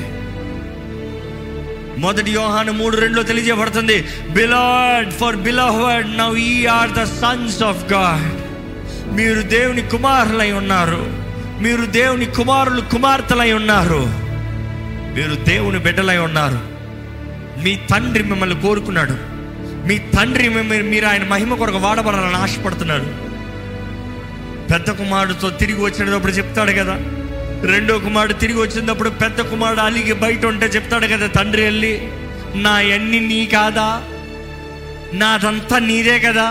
మొదటి యోహాను మూడు రెండులో తెలియజేయబడుతుంది beloved for beloved now we are the sons of God మీరు దేవుని కుమారులై ఉన్నారు మీరు దేవుని కుమారులు కుమార్తెలై ఉన్నారు మీరు దేవుని బిడ్డలై ఉన్నారు మీ తండ్రి మిమ్మల్ని కోరుకున్నాడు మీ తండ్రి మిమ్మల్ని మీరు ఆయన మహిమ కొరకు వాడబడాలని ఆశపడుతున్నాడు పెద్ద కుమారుడితో తిరిగి వచ్చినప్పుడు చెప్తాడు కదా రెండో కుమారుడు తిరిగి వచ్చినప్పుడు పెద్ద కుమారుడు అలిగి బయట ఉంటే చెప్తాడు కదా తండ్రి వెళ్ళి నా అన్ని నీ కాదా నాదంతా నీదే కదా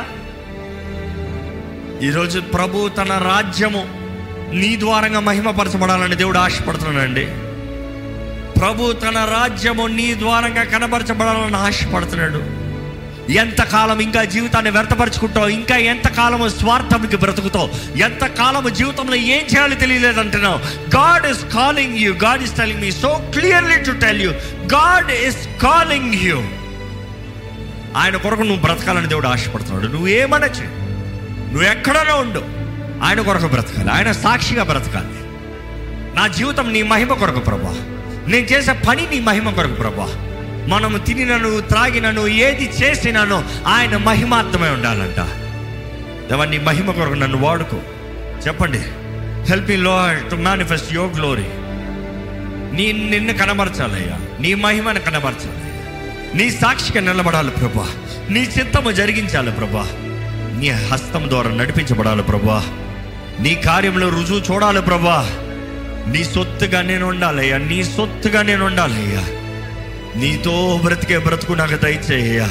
ఈరోజు ప్రభు తన రాజ్యము నీ ద్వారంగా మహిమపరచబడాలని దేవుడు ఆశపడుతున్నాడండి ప్రభు తన రాజ్యము నీ ద్వారంగా కనబరచబడాలని ఆశపడుతున్నాడు ఎంతకాలం ఇంకా జీవితాన్ని వ్యర్థపరచుకుంటావు ఇంకా ఎంతకాలము స్వార్థంకి బ్రతుకుతావు ఎంతకాలము జీవితంలో ఏం చేయాలో తెలియలేదు అంటున్నావు God is calling you God is telling me so clearly to tell you God is calling you ఆయన కొరకు నువ్వు బ్రతకాలని దేవుడు ఆశపడుతున్నాడు నువ్వు ఏమనొచ్చు నువ్వు ఎక్కడైనా ఉండు ఆయన కొరకు బ్రతకాలి ఆయన సాక్షిగా బ్రతకాలి నా జీవితం నీ మహిమ కొరకు ప్రభా నేను చేసే పని నీ మహిమ కొరకు ప్రభా మనము తినినను త్రాగినను ఏది చేసినానో ఆయన మహిమాత్మై ఉండాలంట దేవా నీ మహిమ కొరకు నన్ను వాడుకో చెప్పండి హెల్ప్ మీ లో టు మేనిఫెస్ట్ యువర్ గ్లోరీ నీ నిన్ను కనబరచాలయ్యా నీ మహిమను కనబరచాలి నీ సాక్షిగా నిలబడాలి ప్రభా నీ చిత్తము జరిగించాలి ప్రభా నీ హస్తం ద్వారా నడిపించబడాలి ప్రభా నీ కార్యంలో రుజువు చూడాలి ప్రభా నీ సొత్తుగా నేను ఉండాలయ్యా నీ సొత్తుగా నేను ఉండాలయ్యా నీతో బ్రతికే బ్రతుకు నాకు దయచేయ్యా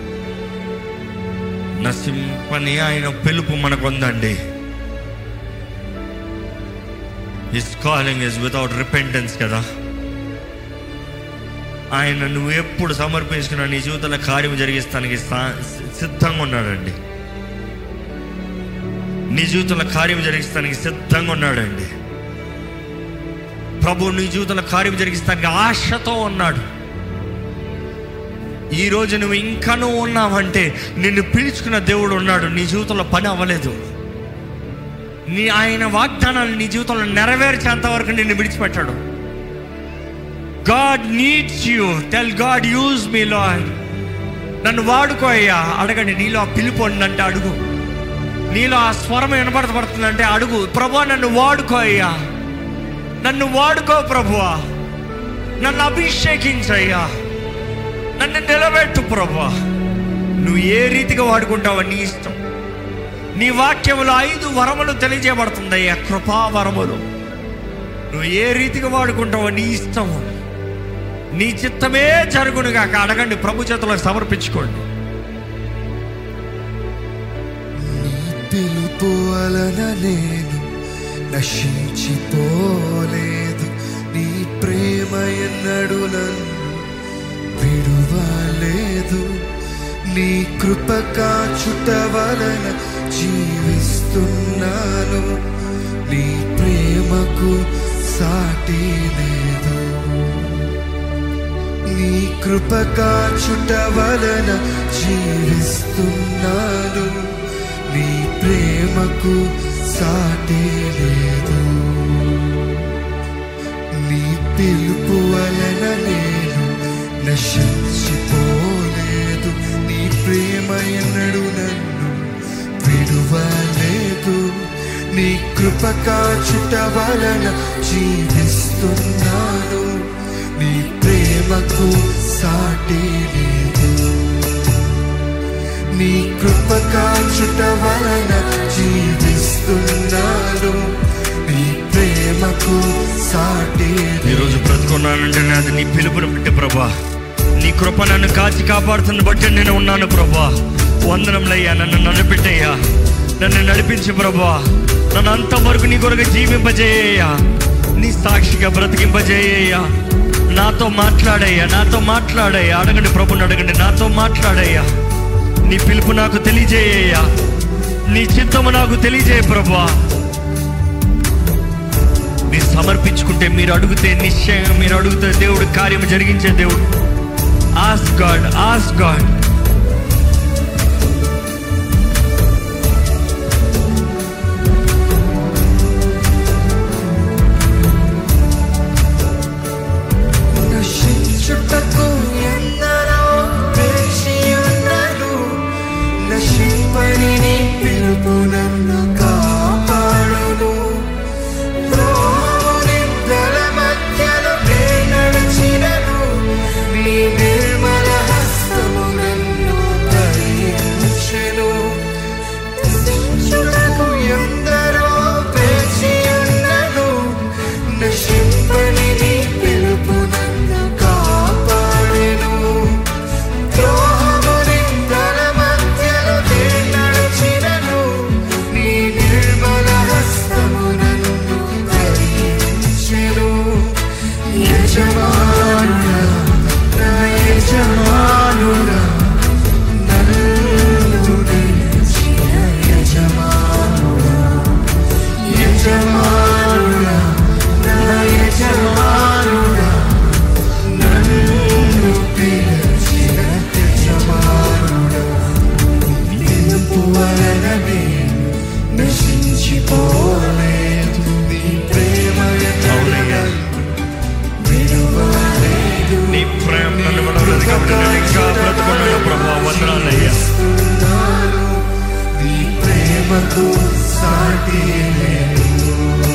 నసింపని ఆయన పిలుపు మనకు ఉందండి his calling is without repentance కదా ఆయన నువ్వు ఎప్పుడు సమర్పించుకున్న నీ జీవితంలో కార్యం జరిగిస్తానికి సా- సిద్ధంగా ఉన్నాడండి నీ జీవితంలో కార్యం జరిగిస్తానికి సిద్ధంగా ఉన్నాడండి ప్రభు నీ జీవితంలో కార్యం జరిగిస్తానికి ఆశతో ఉన్నాడు ఈ రోజు నువ్వు ఇంకా నువ్వు ఉన్నావంటే నిన్ను పిలుచుకున్న దేవుడు ఉన్నాడు నీ జీవితంలో పని అవ్వలేదు నీ ఆయన వాగ్దానాలు నీ జీవితంలో నెరవేర్చేంత వరకు నిన్ను విడిచిపెట్టాడు God needs you tell God use me lord నన్ను వాడుకో అయ్యా అడగండి నీలో ఆ పిలుపు ఉందంటే అడుగు నీలో ఆ స్వరం వినపడబడుతుందంటే అడుగు ప్రభు నన్ను వాడుకో అయ్యా నన్ను వాడుకో ప్రభువా నన్ను అభిషేకించయ్యా నన్ను నిలబెట్టు ప్రభువా నువ్వు ఏ రీతిగా వాడుకుంటావో నీ ఇష్టం నీ వాక్యములో ఐదు వరములు తెలియజేయబడుతుందయ్యా కృపా వరములు నువ్వు ఏ రీతిగా వాడుకుంటావో నీ ఇష్టము నీ చిత్తమే జరుగునుగా అడగండి ప్రభు చేతిలో సమర్పించుకోండి పిలుపు వలన నేను నశించిపోలేదు నీ ప్రేమ ఎన్నడు నన్ను విడువలేదు నీ కృప కాచుట వలన జీవిస్తున్నాను నీ ప్రేమకు సాటి లేదు నీ కృప కాచుట వలన జీవిస్తున్నాను నీ ప్రేమకు సాటి లేదు నీ పిలుపు వలన నేను నశించిపోలేదు నీ ప్రేమ ఎన్నడు నన్ను విడువలేదు నీ కృప కాచుట వలన జీవిస్తున్నాను నీ ప్రేమకు సాటి లేదు నీ కృప కాచుట వలన జీవిస్తున్నాను నీ ప్రేమకు సాటి ఈరోజు బ్రతుకున్నానంటే అది నీ పిలుపుని బట్టి ప్రభా నీ కృప నన్ను కాచి కాపాడుతున్న బట్టి నేను ఉన్నాను ప్రభా వందనంలయ్యా నన్ను నడిపెట్టయ్యా నన్ను నడిపించి ప్రభా నన్ను అంతవరకు నీ కొరకు జీవింపజేయ్యా నీ సాక్షిగా బ్రతికింపజేయ్యా నాతో మాట్లాడయ్యా నాతో మాట్లాడయ్యా అడగండి ప్రభుని అడగండి నాతో మాట్లాడయ్యా నీ పిలుపు నాకు తెలియజేయ్యా నీ చిత్తము నాకు తెలియజేయ ప్రభా మీరు సమర్పించుకుంటే మీరు అడిగితే నిశ్చయంగా మీరు అడిగితే దేవుడు కార్యం జరిగించే దేవుడు ఆస్ గాడ్ ఆస్ గాడ్ నశించుటకు ఎందరో వేచియున్నారు. నశింపని నీ పిలుపు నన్ను కాపాడును. ద్రోహునిద్దల మధ్యలో నే నడిచినను. నీ నిర్మల హస్తము నన్ను ధరించెను. నశించుటకు ఎందరో వేచియున్నను. నశింపని నీ పిలుపు నన్ను కాపాడెను. ద్రోహమునిద్దల మధ్యలో నే నడిచినను. నీ నిర్మల హస్తము నన్ను ధరించెను. యజమానుడా, నా యజమానుడా, నన్ను నిలిచిన యజమానుడా, యజమానుడా, నా యజమానుడా, నన్ను పిలిచిన యజమానుడా, పిలుపు వలన నేను నశించిపోలేదు. నీ ప్రేమ అవునయ్యా. విడువలేదు. నీ ప్రేమ నన్ను విడవలేదు కాబట్టి నేను ఇంకా బ్రతుకున్నాను ప్రభా వందనాలయ్యా చేస్తున్నాను. నీ ప్రేమకు సాటి లేదు.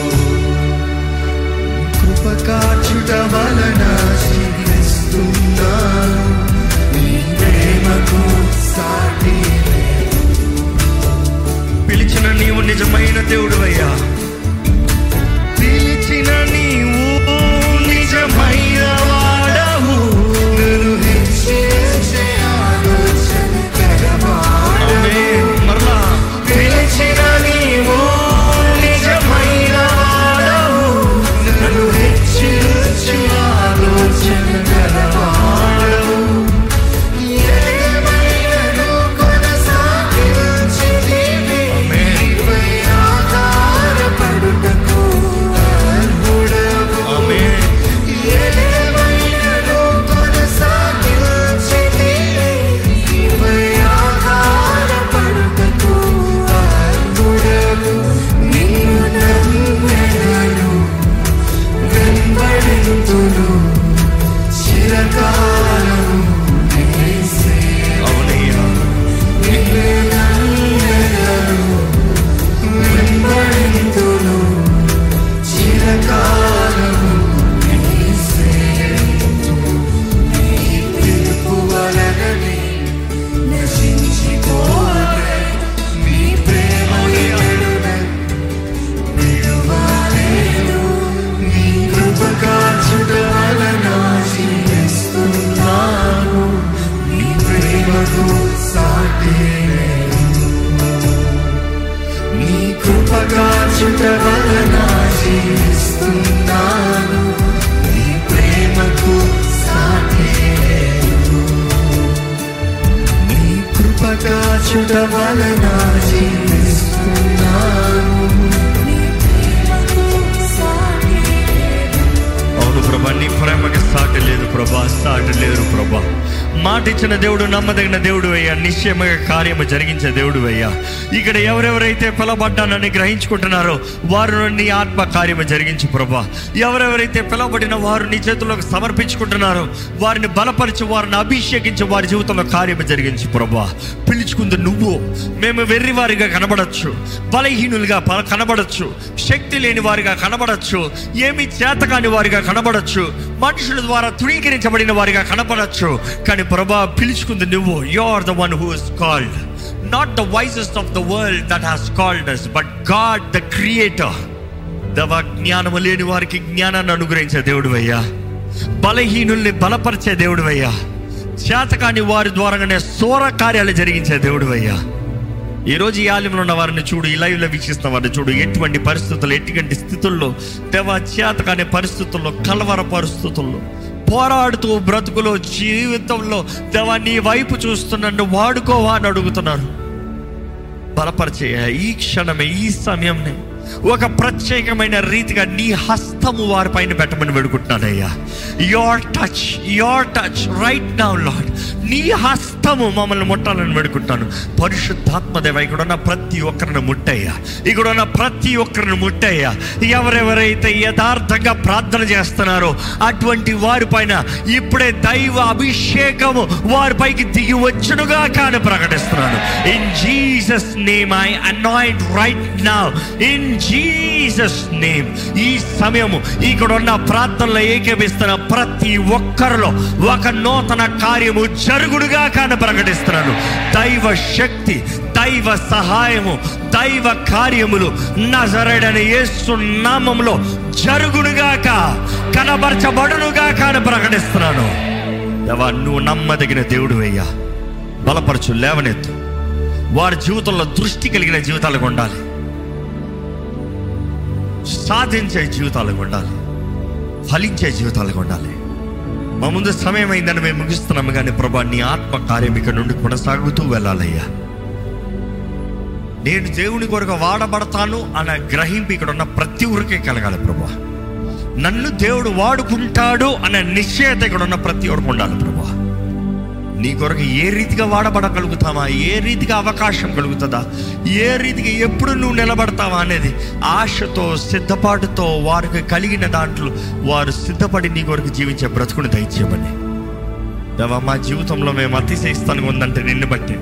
కృప కాచుట వలన జీవిస్తున్నాను. నీ ప్రేమకు సాటి లేదు. పిలిచిన నీవు నిజమైన దేవుడు అయ్యా పిలిచిన నీవు నిజమైన వాడవు నన్ను హెచ్చించే ఆలోచన కలవాడవు. ఆమేన్. మరలా పిలిచిన నీవు నిజమైన వాడవు. కాచుట వలన జీవిస్తున్నాను అవును ప్రభా నీ ప్రేమకి సాటి లేదు ప్రభా సాటి లేరు ప్రభా మాట ఇచ్చిన దేవుడు నమ్మదగిన దేవుడు అయ్యా నిశ్చయముగా కార్యము జరిగించే దేవుడు అయ్యా ఇక్కడ ఎవరెవరైతే పిలవబడ్డానని గ్రహించుకుంటున్నారో వారు నీ ఆత్మ కార్యము జరిగించు ప్రభా ఎవరెవరైతే పిలవబడిన వారు నీ చేతుల్లోకి సమర్పించుకుంటున్నారో వారిని బలపరిచి వారిని అభిషేకించి వారి జీవితంలో కార్యము జరిగించు ప్రభా పిలుచుకుంది నువ్వు మేము వెర్రివారిగా కనబడచ్చు బలహీనులుగా ప- కనబడచ్చు శక్తి లేని వారిగా కనబడచ్చు ఏమి చేతకాని వారిగా కనబడచ్చు మనుషుల ద్వారా తృణీకరించబడిన వారిగా కనబడచ్చు కానీ ప్రభా పిలుచుకుంది నువ్వు you are the one who is called not the wisest of the world that has called us but God the creator దవ జ్ఞానము లేని వారికి జ్ఞానాన్ని అనుగ్రహించే దేవుడు అయ్యా బలహీనుల్ని బలపరిచే దేవుడు అయ్యా చేతకాని వారి ద్వారానే సోర కార్యాలు జరిగించే దేవుడు అయ్యా ఈ రోజు ఈ ఆలయంలో ఉన్న వారిని చూడు ఈ లైవ్లో వీక్షిస్తున్న వారిని చూడు ఎటువంటి పరిస్థితుల్లో ఎటువంటి స్థితుల్లో దేవ చేతకాని పరిస్థితుల్లో కలవర పరిస్థితుల్లో పోరాడుతూ బ్రతుకులో జీవితంలో దేవా నీ వైపు చూస్తున్నట్టు వాడుకోవా అని అడుగుతున్నారు బలపరిచే ఈ క్షణమే ఈ సమయంనే ఒక ప్రత్యేకమైన రీతిగా నీ హస్తము వారిపైన పెట్టమని వేడుకుంటున్నానయ్యా your touch your touch right now lord నీ హస్తము మమ్మల్ని ముట్టాలని వేడుకుంటాను పరిశుద్ధాత్మదేవ ఇక్కడ ఉన్న ప్రతి ఒక్కరిని ముట్టయ్యా ఇక్కడ ఉన్న ప్రతి ఒక్కరిని ముట్టయ్యా ఎవరెవరైతే యథార్థంగా ప్రార్థన చేస్తున్నారో అటువంటి వారిపైన ఇప్పుడే దైవ అభిషేకము వారిపైకి దిగి వచ్చునుగా కానీ ప్రకటిస్తున్నాను in Jesus name I anoint right now in Jesus name ఈ సమయము ఇక్కడ ఉన్న ప్రార్థనలో ఏకీపిస్తున్న ప్రతి ఒక్కరిలో ఒక నూతన కార్యము జరుగుడుగా కానీ ప్రకటిస్తున్నాను దైవ శక్తి దైవ సహాయము దైవ కార్యములు నజరడని యేసు నామములో జరుగునుగాక కనబరచబడునుగాక అని ప్రకటిస్తున్నాను దేవా నువ్వు నమ్మదగిన దేవుడు అయ్యా బలపరచు లేవనెత్తు వారి జీవితంలో దృష్టి కలిగిన జీవితాలకు ఉండాలి సాధించే జీవితాలకు ఉండాలి ఫలించే జీవితాలకు ఉండాలి మా ముందు సమయం అయిందని మేము ముగిస్తున్నాము కానీ ప్రభా నీ ఆత్మ కార్యం ఇక్కడ నుండి కొనసాగుతూ వెళ్ళాలయ్యా నేను దేవుని కొరకు వాడబడతాను అన్న గ్రహింపు ఇక్కడ ఉన్న ప్రతి ఒక్కరికి కలగాలి ప్రభా నన్ను దేవుడు వాడుకుంటాడు అనే నిశ్చయత ఇక్కడ ఉన్న ప్రతి ఒక్కరికి ఉండాలి ప్రభా నీ కొరకు ఏ రీతిగా వాడబడగలుగుతామా ఏ రీతిగా అవకాశం కలుగుతుందా ఏ రీతిగా ఎప్పుడు నువ్వు నిలబడతావా అనేది ఆశతో సిద్ధపాటుతో వారికి కలిగిన దాంట్లో వారు సిద్ధపడి నీ కొరకు జీవించే బ్రతుకుని దయచేయమని దేవా మా జీవితంలో మేము అతిశయిస్తాను ఉందంటే నిన్ను బట్టి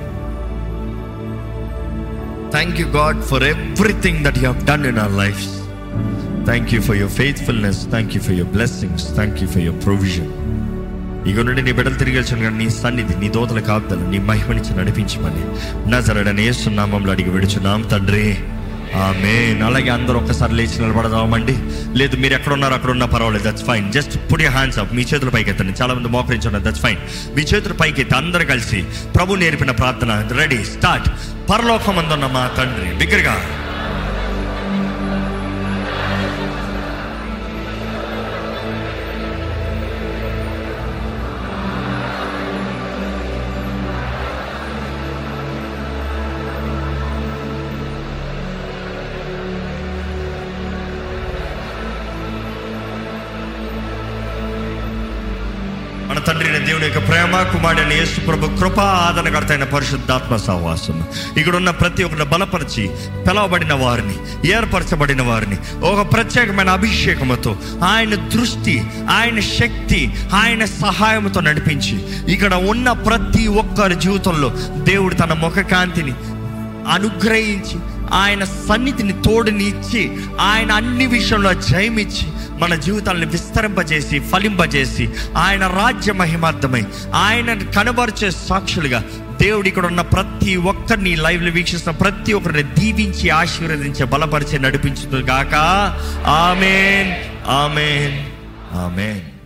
thank you God for everything that you have done in our life thank you for your faithfulness thank you for your blessings thank you for your provision ఇక నుండి నీ బిడ్డలు తిరిగి వచ్చాను కానీ నీ సన్నిధి నీ దోతల కాపుదలు నీ మహిమనిచ్చి నడిపించమని నజరడని ఏసునామంలో అడిగి విడుచున్నాం తండ్రి ఆమె అలాగే అందరూ ఒక్కసారి లేచి నిలబడదామండి లేదు మీరు ఎక్కడ ఉన్నారు అక్కడ ఉన్నా పర్వాలేదు that's fine just put hands up మీ చేతుల పైకి ఎత్తండి చాలా మంది మోకరించున్నారు దట్స్ ఫైన్ మీ చేతుల పైకి ఎత్తి అందరు కలిసి ప్రభు నేర్పిన ప్రార్థన రెడీ స్టార్ట్ పరలోకమందున్న మా తండ్రి బిగ్గరగా మన తండ్రి అయిన దేవుని యొక్క ప్రేమ కుమారుడైన యేసు ప్రభు కృప ఆదరణకర్త అయిన పరిశుద్ధాత్మ సహవాసం ఇక్కడ ఉన్న ప్రతి ఒక్కరిని బలపరిచి పిలవబడిన వారిని ఏర్పరచబడిన వారిని ఒక ప్రత్యేకమైన అభిషేకముతో ఆయన దృష్టి ఆయన శక్తి ఆయన సహాయంతో నడిపించి ఇక్కడ ఉన్న ప్రతి ఒక్కరి జీవితంలో దేవుడు తన ముఖ కాంతిని అనుగ్రహించి ఆయన సన్నిధిని తోడుని ఇచ్చి ఆయన అన్ని విషయంలో జయమిచ్చి మన జీవితాలను విస్తరింపజేసి ఫలింపజేసి ఆయన రాజ్య మహిమార్థమై ఆయన కనబరిచే సాక్షులుగా దేవుడు ఇక్కడ ఉన్న ప్రతి ఒక్కరిని లైవ్లో వీక్షిస్తున్న ప్రతి ఒక్కరిని దీవించి ఆశీర్వదించే బలపరిచే నడిపించుగాక ఆమెన్ ఆమెన్ ఆమెన్